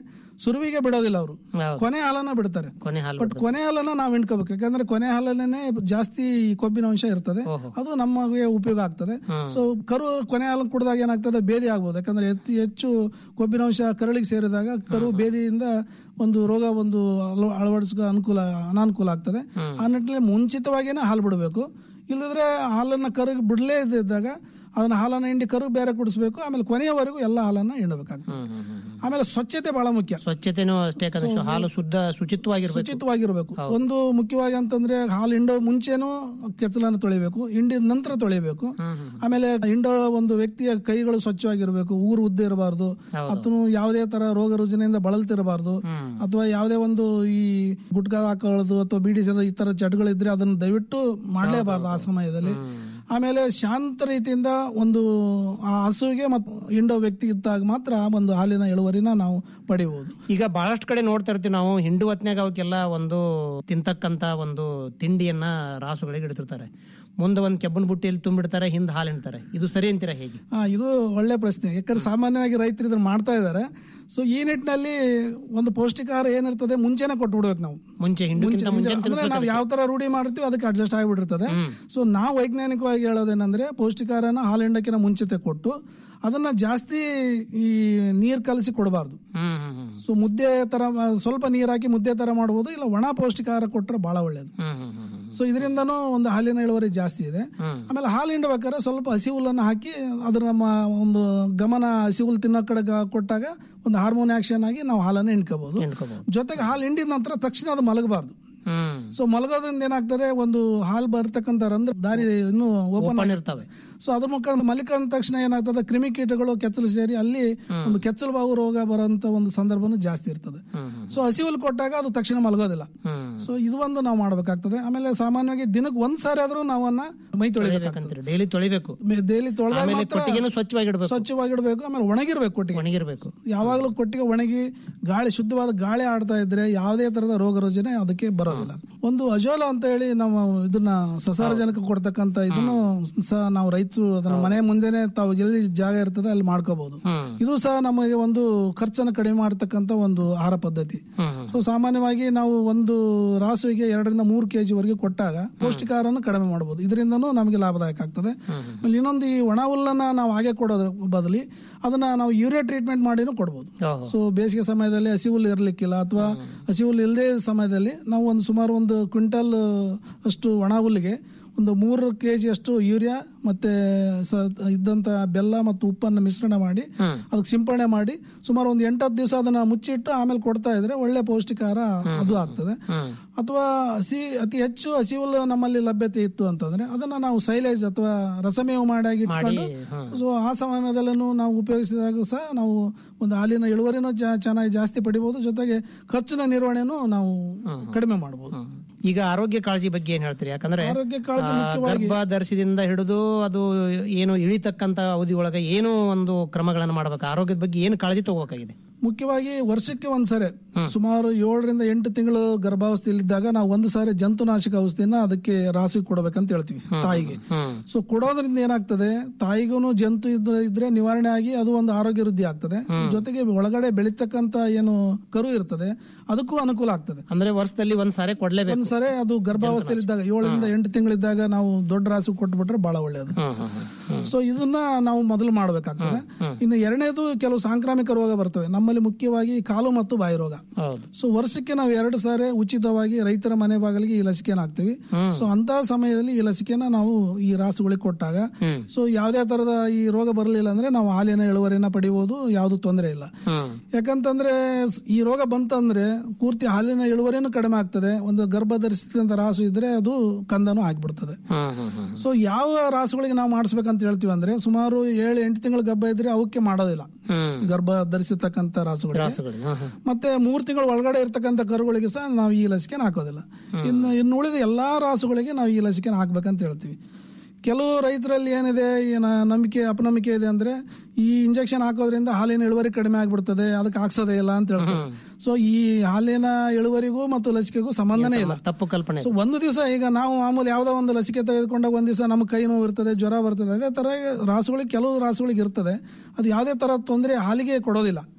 ಸುರುವಿಗೆ ಬಿಡೋದಿಲ್ಲ ಅವರು ಹೌದು. ಕೊನೆ ಹಾಲನ್ನ ಬಿಡ್ತಾರೆ ಕೊನೆ ಹಾಲು ಬಟ್ ಕೊನೆ ಹಾಲನ್ನ ನಾವು ಹಿಂಡ್ಕೋಬೇಕು ಯಾಕಂದ್ರೆ ಕೊನೆ ಹಾಲಲ್ಲೇ ಜಾಸ್ತಿ ಕೊಬ್ಬಿನ ಅಂಶ ಇರ್ತದೆ ಅದು ನಮಗೆ ಉಪಯೋಗ ಆಗ್ತದೆ ಸೊ ಕರು ಕೊನೆ ಹಾಲು ಕುಡಿದಾಗ ಏನಾಗ್ತದೆ ಬೇದಿ ಆಗ್ಬೋದು ಯಾಕಂದ್ರೆ ಹೆಚ್ಚು ಹೆಚ್ಚು ಕೊಬ್ಬಿನ ಅಂಶ ಕರಳಿಗೆ ಸೇರಿದಾಗ ಕರು ಬೇದಿಯಿಂದ ಒಂದು ರೋಗ ಒಂದು ಅಳ- ಅಳವಡಿಸ್ಕೊ ಅನುಕೂಲ ಅನಾನುಕೂಲ ಆಗ್ತದೆ ಆ ನಿಟ್ಟಿನಲ್ಲಿ ಮುಂಚಿತವಾಗಿನೇ ಹಾಲು ಬಿಡಬೇಕು ಇಲ್ಲದ್ರೆ ಹಾಲನ್ನ ಕರುಗೆ ಬಿಡಲೇ ಇದ್ದಾಗ ಅದನ್ನ ಹಾಲನ್ನ ಹಿಂಡಿ ಕರುಗೆ ಬೇರೆ ಕುಡಿಸ್ಬೇಕು ಆಮೇಲೆ ಕೊನೆಯವರೆಗೂ ಎಲ್ಲ ಹಾಲನ್ನ ಹಿಂಡಬೇಕಾಗ್ತದೆ ಆಮೇಲೆ ಸ್ವಚ್ಛತೆ ಬಹಳ ಮುಖ್ಯ ಸ್ವಚ್ಛತೆನೂ ಅಷ್ಟೇ ಯಾಕಂದ್ರೆ ಹಾಲು ಶುದ್ಧ ಶುಚಿತ್ವವಾಗಿರ್ಬೇಕು ಶುಚಿತ್ವವಾಗಿರ್ಬೇಕು ಒಂದು ಮುಖ್ಯವಾಗಿ ಅಂತಂದ್ರೆ ಹಾಲು ಹಿಂಡೋ ಮುಂಚೆನೂ ಕೆಚ್ಚಲನ್ನು ತೊಳಿಬೇಕು ಹಿಂಡಿದ ನಂತರ ತೊಳಿಬೇಕು ಆಮೇಲೆ ಹಿಂಡೋ ಒಂದು ವ್ಯಕ್ತಿಯ ಕೈಗಳು ಸ್ವಚ್ಛವಾಗಿರ್ಬೇಕು ಊರು ಉದ್ದ ಇರಬಾರ್ದು ಅಥವಾ ಯಾವುದೇ ತರ ರೋಗ ರುಜಿನಿಂದ ಬಳಲ್ತಿರಬಾರ್ದು ಅಥವಾ ಯಾವುದೇ ಒಂದು ಈ ಗುಟ್ಕಾ ಹಾಕೊಳ್ಳೋದು ಅಥವಾ ಬೀಡಿ ಸೇದೋದು ಈ ತರ ಚಟಗಳಿದ್ರೆ ಅದನ್ನ ದಯವಿಟ್ಟು ಮಾಡಲೇಬಾರ್ದು ಆ ಸಮಯದಲ್ಲಿ ಆಮೇಲೆ ಶಾಂತ ರೀತಿಯಿಂದ ಒಂದು ಆ ಹಸುವಿಗೆ ಮತ್ತು ಹಿಂಡೋ ವ್ಯಕ್ತಿ ಇದ್ದಾಗ ಮಾತ್ರ ಒಂದು ಹಾಲಿನ ಇಳುವರಿನ ನಾವು ಪಡಿಬಹುದು ಈಗ ಬಹಳಷ್ಟು ಕಡೆ ನೋಡ್ತಾ ಇರ್ತೀವಿ ನಾವು ಹಿಂಡು ಹೊತ್ನ್ಯಾಗ ಅವಕ್ಕೆಲ್ಲ ಒಂದು ತಿಂತಕ್ಕಂತ ಒಂದು ತಿಂಡಿಯನ್ನ ರಾಸುಗಳಿಗೆ ಇಡ್ತಿರ್ತಾರೆ ಮುಂದೆ ಒಂದು ಕೆಬ್ಬನ ಬುಟ್ಟಿಯಲ್ಲಿ ತುಂಬಿಡ್ತಾರೆ ಹಿಂದೆ ಹಾಲು ಹಿಂಡ್ತಾರೆ ಇದು ಸರಿ ಅಂತೀರಾ ಹೇಗೆ ಆ, ಇದು ಒಳ್ಳೆ ಪ್ರಶ್ನೆ ಯಾಕಂದ್ರೆ ಸಾಮಾನ್ಯವಾಗಿ ರೈತರು ಇದನ್ನ ಮಾಡ್ತಾ ಇದ್ದಾರೆ ಸೊ ಈ ನಿಟ್ಟಿನಲ್ಲಿ ಒಂದು ಪೌಷ್ಟಿಕಾಹಾರ ಏನಿರ್ತದೆ ಮುಂಚೆನೆ ಕೊಟ್ಬಿಡ್ಬೇಕು ನಾವು ಮುಂಚೆ ಹಿಂಡುಕ್ಕಿಂತ ಮುಂಚೆ ಅಂದ್ರೆ ನಾವು ಯಾವ ತರ ರೂಢಿ ಮಾಡ್ತೀವಿ ಅದಕ್ಕೆ ಅಡ್ಜಸ್ಟ್ ಆಗಿಬಿಟ್ಟಿರ್ತದೆ ಸೊ ನಾವು ವೈಜ್ಞಾನಿಕವಾಗಿ ಹೇಳೋದೇನಂದ್ರೆ ಪೌಷ್ಟಿಕಾರನ ಹಾಲು ಹಿಂಡಕ್ಕಿನ ಮುಂಚಿತೆ ಕೊಟ್ಟು ಅದನ್ನ ಜಾಸ್ತಿ ಈ ನೀರ್ ಕಲಸಿ ಕೊಡಬಾರ್ದು ಹ್ಮ್ ಹ್ಮ್ ಹ್ಮ್ ಸೊ ಮುದ್ದೆ ತರ ಆ, ಸ್ವಲ್ಪ ನೀರ್ ಹಾಕಿ ಮುದ್ದೆ ತರ ಮಾಡಬಹುದು ಇಲ್ಲ ಒಣ ಪೌಷ್ಟಿಕಾಹಾರ ಕೊಟ್ರೆ ಬಹಳ ಒಳ್ಳೇದು ಹ್ಮ್ ಹ್ಮ್ ಹ್ಮ್ ಹ್ಮ್ ಸೊ ಇದರಿಂದನೂ ಒಂದು ಹಾಲಿನ ಇಳುವರಿ ಜಾಸ್ತಿ ಇದೆ ಆಮೇಲೆ ಹಾಲು ಹಿಂಡಬೇಕಾದ್ರೆ ಸ್ವಲ್ಪ ಹಸಿ ಹುಲ್ಲನ್ನು ಹಾಕಿ ಅದ್ರ ನಮ್ಮ ಒಂದು ಗಮನ ಹಸಿ ಹುಲ್ಲು ತಿನ್ನೋ ಕಡೆ ಗ- ಕೊಟ್ಟಾಗ ಒಂದು ಹಾರ್ಮೋನ್ ಆಕ್ಷನ್ ಆಗಿ ನಾವು ಹಾಲನ್ನು ಹಿಂಡ್ಕೋಬಹುದು ಹಿಂಡ್ಕೋಬಹುದು. ಜೊತೆಗೆ ಹಾಲು ಹಿಂಡಿದ ನಂತರ ತಕ್ಷಣ ಅದು ಮಲಗಬಾರ್ದು ಹ್ಮ್ ಸೊ ಮಲಗೋದ್ರಿಂದ ಏನಾಗ್ತದೆ ಒಂದು ಹಾಲು ಬರ್ತಕ್ಕಂಥ ರಂಧ್ರ ದಾರಿ ಇನ್ನೂ ಓಪನ್ ಓಪನ್ ಇರ್ತವೆ ಸೊ ಅದ್ರ ಮುಖಾಂತರ ಮಲಿಕೊಂಡ ತಕ್ಷಣ ಏನಾಗ್ತದೆ ಕ್ರಿಮಿಕೀಟಗಳು ಕೆಚ್ಚಲು ಸೇರಿ ಅಲ್ಲಿ ಒಂದು ಕೆಚ್ಚಲು ಬಾವು ರೋಗ ಬರೋಂತ ಒಂದು ಸಂದರ್ಭನೂ ಜಾಸ್ತಿ ಇರ್ತದೆ ಸೊ ಹಸಿ ಹುಲ್ಲು ಕೊಟ್ಟಾಗ ಅದು ತಕ್ಷಣ ಮಲಗೋದಿಲ್ಲ ಹ್ಮ್ ಸೊ ಇದು ಒಂದು ನಾವು ಮಾಡ್ಬೇಕಾಗ್ತದೆ ಆಮೇಲೆ ಸಾಮಾನ್ಯವಾಗಿ ದಿನಕ್ಕೆ ಒಂದ್ ಸಾರಿ ಆದ್ರೂ ನಾವನ್ನ ಮೈ ತೊಳಿಬೇಕಾಗ್ತದೆ ಬೇಕಂತೀರಿ ಡೈಲಿ ತೊಳಿಬೇಕು ಡೈಲಿ ತೊಳೆದಾಗ ಆಮೇಲೆ ಮಾತ್ರ ಕೊಟ್ಟಿಗೆನೂ ಸ್ವಚ್ಛವಾಗಿಡ್ಬೇಕು ಸ್ವಚ್ಛವಾಗಿಡ್ಬೇಕು ಆಮೇಲೆ ಒಣಗಿರ್ಬೇಕು ಕೊಟ್ಟಿಗೆ ಒಣಗಿರ್ಬೇಕು ಯಾವಾಗಲೂ ಕೊಟ್ಟಿಗೆ ಒಣಗಿ ಗಾಳಿ ಶುದ್ಧವಾದ ಗಾಳಿ ಆಡ್ತಾ ಇದ್ರೆ ಯಾವುದೇ ತರದ ರೋಗ ರುಜಿನ ಅದಕ್ಕೆ ಬರೋದಿಲ್ಲ ಒಂದು ಅಜೋಲ ಅಂತ ಹೇಳಿ ನಾವು ಇದನ್ನ ಸಸಾರಜನಕ ಕೊಡ್ತಕ್ಕಂತ ಇದನ್ನು ಸಹ ನಾವು ರೈತರು ಅದನ್ನ ಮನೆ ಮುಂದೆನೆ ತಾವು ಎಲ್ಲಿ ಜಾಗ ಇರ್ತದೆ ಅಲ್ಲಿ ಮಾಡ್ಕೋಬಹುದು ಹ್ಮ್. ಇದು ಸಹ ನಮಗೆ ಒಂದು ಖರ್ಚನ್ನು ಕಡಿಮೆ ಮಾಡತಕ್ಕಂತ ಒಂದು ಆಹಾರ ಪದ್ಧತಿ ಹ್ಮ್ ಸೊ ಸಾಮಾನ್ಯವಾಗಿ ನಾವು ಒಂದು ರಾಸುವಿಗೆ ಎರಡರಿಂದ ಮೂರು ಕೆಜಿ ವರೆಗೆ ಕೊಟ್ಟಾಗ ಪೌಷ್ಟಿಕಾಹಾರವನ್ನು ಕಡಿಮೆ ಮಾಡಬಹುದು ಇದರಿಂದನೂ ನಮಗೆ ಲಾಭದಾಯಕ ಆಗ್ತದೆ ಆಮೇಲೆ ಇನ್ನೊಂದು ಈ ಒಣ ಹುಲ್ಲನ್ನ ನಾವು ಹಾಗೆ ಕೊಡೋದ್ರ ಬದಲಿ ಅದನ್ನ ನಾವು ಯೂರಿಯಾ ಟ್ರೀಟ್ಮೆಂಟ್ ಮಾಡಿನೂ ಕೊಡ್ಬೋದು ಓಹೋ. ಸೊ ಬೇಸಿಗೆ ಸಮಯದಲ್ಲಿ ಹಸಿ ಹುಲ್ಲು ಇರಲಿಕ್ಕಿಲ್ಲ ಅಥವಾ ಹಸಿ ಹುಲ್ಲು ಇಲ್ಲದೆ ಸಮಯದಲ್ಲಿ ನಾವು ಒಂದು ಸುಮಾರು ಒಂದು ಕ್ವಿಂಟಲ್ ಅಷ್ಟು ಒಣ ಹುಲ್ಲಿಗೆ ಒಂದು ಮೂರು ಕೆ ಅಷ್ಟು ಯೂರಿಯಾ ಮತ್ತೆ ಸ- ಇದ್ದಂತ ಬೆಲ್ಲ ಮತ್ತು ಉಪ್ಪನ್ನು ಮಿಶ್ರಣ ಮಾಡಿ ಅದಕ್ಕೆ ಸಿಂಪಡಣೆ ಮಾಡಿ ಸುಮಾರು ಒಂದು ಎಂಟತ್ತು ದಿವಸ ಅದನ್ನ ಮುಚ್ಚಿಟ್ಟು ಆಮೇಲೆ ಕೊಡ್ತಾ ಇದ್ರೆ ಒಳ್ಳೆ ಪೌಷ್ಟಿಕಾಹಾರ ಅದು ಆಗ್ತದೆ ಅಥವಾ ಹಸಿ ಅತಿ ಹೆಚ್ಚು ಹಸಿ ಹುಲ್ಲು ನಮ್ಮಲ್ಲಿ ಲಭ್ಯತೆ ಇತ್ತು ಅಂತಂದ್ರೆ ಅದನ್ನ ನಾವು ಸೈಲೇಜ್ ಅಥವಾ ರಸಮೇವು ಮಾಡಿ ಇಟ್ಕೊಂಡು ಸೊ ಆ ಸಮಯದಲ್ಲೂ ನಾವು ಉಪಯೋಗಿಸಿದಾಗ ಸಹ ನಾವು ಒಂದು ಹಾಲಿನ ಇಳುವರಿನೂ ಜಾ- ಚೆನ್ನಾಗಿ ಜಾಸ್ತಿ ಪಡಿಬಹುದು ಜೊತೆಗೆ ಖರ್ಚಿನ ನಿರ್ವಹಣೆನೂ ನಾವು ಕಡಿಮೆ ಮಾಡಬಹುದು ಈಗ ಆರೋಗ್ಯ ಕಾಳಜಿ ಬಗ್ಗೆ ಏನ್ ಹೇಳ್ತೀರಿ ಯಾಕಂದ್ರೆ ಆರೋಗ್ಯ ಕಾಳಜಿ ಆ, ಮುಖ್ಯವಾಗಿ ಗರ್ಭ ಧರಿಸಿದಿಂದ ಹಿಡಿದು ಅದು ಏನು ಇಳಿತಕ್ಕಂತ ಅವಧಿ ಒಳಗೆ ಏನು ಒಂದು ಕ್ರಮಗಳನ್ನು ಮಾಡ್ಬೇಕು ಆರೋಗ್ಯದ ಬಗ್ಗೆ ಏನು ಕಾಳಜಿ ತಗೋಬೇಕಾಗಿದೆ ಮುಖ್ಯವಾಗಿ ವರ್ಷಕ್ಕೆ ಒಂದ್ಸರಿ ಸುಮಾರು ಏಳರಿಂದ ಎಂಟು ತಿಂಗಳು ಗರ್ಭಾವಸ್ಥೆಯಲ್ಲಿದ್ದಾಗ ನಾವು ಒಂದು ಸಾರಿ ಜಂತುನಾಶಕ ಔಷಧಿನ ಅದಕ್ಕೆ ರಾಸಿಗೆ ಕೊಡಬೇಕಂತ ಹೇಳ್ತೀವಿ ತಾಯಿಗೆ ಸೊ ಕೊಡೋದ್ರಿಂದ ಏನಾಗ್ತದೆ ತಾಯಿಗೂ ಜಂತು ಇದ್ರೆ ಇದ್ರೆ ನಿವಾರಣೆ ಆಗಿ ಅದು ಒಂದು ಆರೋಗ್ಯ ವೃದ್ಧಿ ಆಗ್ತದೆ ಜೊತೆಗೆ ಒಳಗಡೆ ಬೆಳೀತಕ್ಕಂತ ಏನು ಕರು ಇರ್ತದೆ ಅದಕ್ಕೂ ಅನುಕೂಲ ಆಗ್ತದೆ ಅಂದ್ರೆ ವರ್ಷದಲ್ಲಿ ಒಂದ್ ಸಾರಿ ಕೊಡ್ಲೇಬೇಕು ಒಂದ್ಸರಿ ಅದು ಗರ್ಭಾವಸ್ಥೆಯಲ್ಲಿದ್ದಾಗ ಏಳರಿಂದ ಎಂಟು ತಿಂಗಳಿದ್ದಾಗ ನಾವು ದೊಡ್ಡ ರಾಸು ಕೊಟ್ಬಿಟ್ರೆ ಬಹಳ ಒಳ್ಳೆಯದು ಹ್ಮ್, ಹ್ಮ್, ಹ್ಮ್. ಸೊ ಇದನ್ನ ನಾವು ಮೊದಲು ಮಾಡಬೇಕಾಗ್ತದೆ ಇನ್ನು ಎರಡನೇದು ಕೆಲವು ಸಾಂಕ್ರಾಮಿಕ ರೋಗ ಬರ್ತವೆ ನಮ್ಮಲ್ಲಿ ಮುಖ್ಯವಾಗಿ ಕಾಲು ಮತ್ತು ಬಾಯಿ ರೋಗ ಹೌದು ಸೊ ವರ್ಷಕ್ಕೆ ನಾವು ಎರಡು ಸಾರಿ ಉಚಿತವಾಗಿ ರೈತರ ಮನೆ ಬಾಗಿಲಿಗೆ ಈ ಲಸಿಕೆನ ಹಾಕ್ತಿವಿ ಸೊ ಅಂತ ಸಮಯದಲ್ಲಿ ಈ ಲಸಿಕೆನ ನಾವು ಈ ರಾಸುಗಳಿಗೆ ಕೊಟ್ಟಾಗ ಸೊ ಯಾವುದೇ ತರದ ಈ ರೋಗ ಬರಲಿಲ್ಲ ಅಂದ್ರೆ ನಾವು ಹಾಲಿನ ಇಳುವರಿನ ಪಡಿಬಹುದು ಯಾವುದು ತೊಂದರೆ ಇಲ್ಲ ಹ್ಮ್ ಯಾಕಂತಂದ್ರೆ ಸ್- ಈ ರೋಗ ಬಂತಂದ್ರೆ ಪೂರ್ತಿ ಹಾಲಿನ ಇಳುವರಿನೂ ಕಡಿಮೆ ಆಗ್ತದೆ ಒಂದು ಗರ್ಭ ಧರಿಸಿದಂತ ರಾಸು ಇದ್ರೆ ಅದು ಕಂದನೂ ಆಗ್ಬಿಡ್ತದೆ ಹ್ಮ್ ಹ್ಮ್ ಹ್ಮ್ ಸೊ ಯಾವ ರಾಸುಗಳಿಗೆ ನಾವು ಮಾಡಿಸ್ಬೇಕಂತ ಹೇಳ್ತೀವಿ ಅಂದ್ರೆ ಸುಮಾರು ಏಳು ಎಂಟು ತಿಂಗಳ ಗರ್ಭ ಇದ್ರೆ ಅವಕ್ಕೆ ಮಾಡೋದಿಲ್ಲ ಹ್ಮ್ ಗರ್ಭ ಧರಿಸಿರ್ತಕ್ಕಂಥ ರಾಸುಗಳಿಗೆ ರಾಸುಗಳು ಹ್ಮ್, ಹ್ಮ್. ಮತ್ತೆ ಮೂರು ತಿಂಗಳ ಒಳಗಡೆ ಇರ್ತಕ್ಕಂಥ ಕರುಗಳಿಗೆ ಸಹ ನಾವು ಈ ಲಸಿಕೆನ ಹಾಕೋದಿಲ್ಲ ಇನ್ನು ಇನ್ನು ಉಳಿದ ಎಲ್ಲಾ ರಾಸುಗಳಿಗೆ ನಾವು ಈ ಲಸಿಕೆನ ಹಾಕ್ಬೇಕಂತ ಹೇಳ್ತೀವಿ ಕೆಲವು ರೈತರಲ್ಲಿ ಏನಿದೆ ಏನ ನಂಬಿಕೆ ಅಪನಂಬಿಕೆ ಇದೆ ಅಂದ್ರೆ ಈ ಇಂಜೆಕ್ಷನ್ ಹಾಕೋದ್ರಿಂದ ಹಾಲಿನ ಇಳುವರಿ ಕಡಿಮೆ ಆಗ್ಬಿಡ್ತದೆ ಅದಕ್ಕೆ ಹಾಕ್ಸೋದೇ ಇಲ್ಲ ಅಂತ ಹೇಳ್ತಾರೆ ಸೊ ಈ ಹಾಲಿನ ಇಳುವರಿಗೂ ಮತ್ತು ಲಸಿಕೆಗೂ ಸಂಬಂಧನೇ ಇಲ್ಲ ತಪ್ಪು ಕಲ್ಪನೆ ಸೊ ಒಂದು ದಿವಸ ಈಗ ನಾವು ಮಾಮೂಲಿ ಯಾವುದೋ ಒಂದು ಲಸಿಕೆ ತೆಗೆದುಕೊಂಡಾಗ ಒಂದ್ ದಿವಸ ನಮ್ಮ ಕೈ ನೋವು ಇರ್ತದೆ ಜ್ವರ ಬರ್ತದೆ ಅದೇ ತರ ರಾಸುಗಳಿಗೆ ಕೆಲವು ರಾಸುಗಳಿಗೆ ಇರ್ತದೆ ಅದು ಯಾವುದೇ ತರ ತೊಂದರೆ ಹಾಲಿಗೆ ಕೊಡೋದಿಲ್ಲ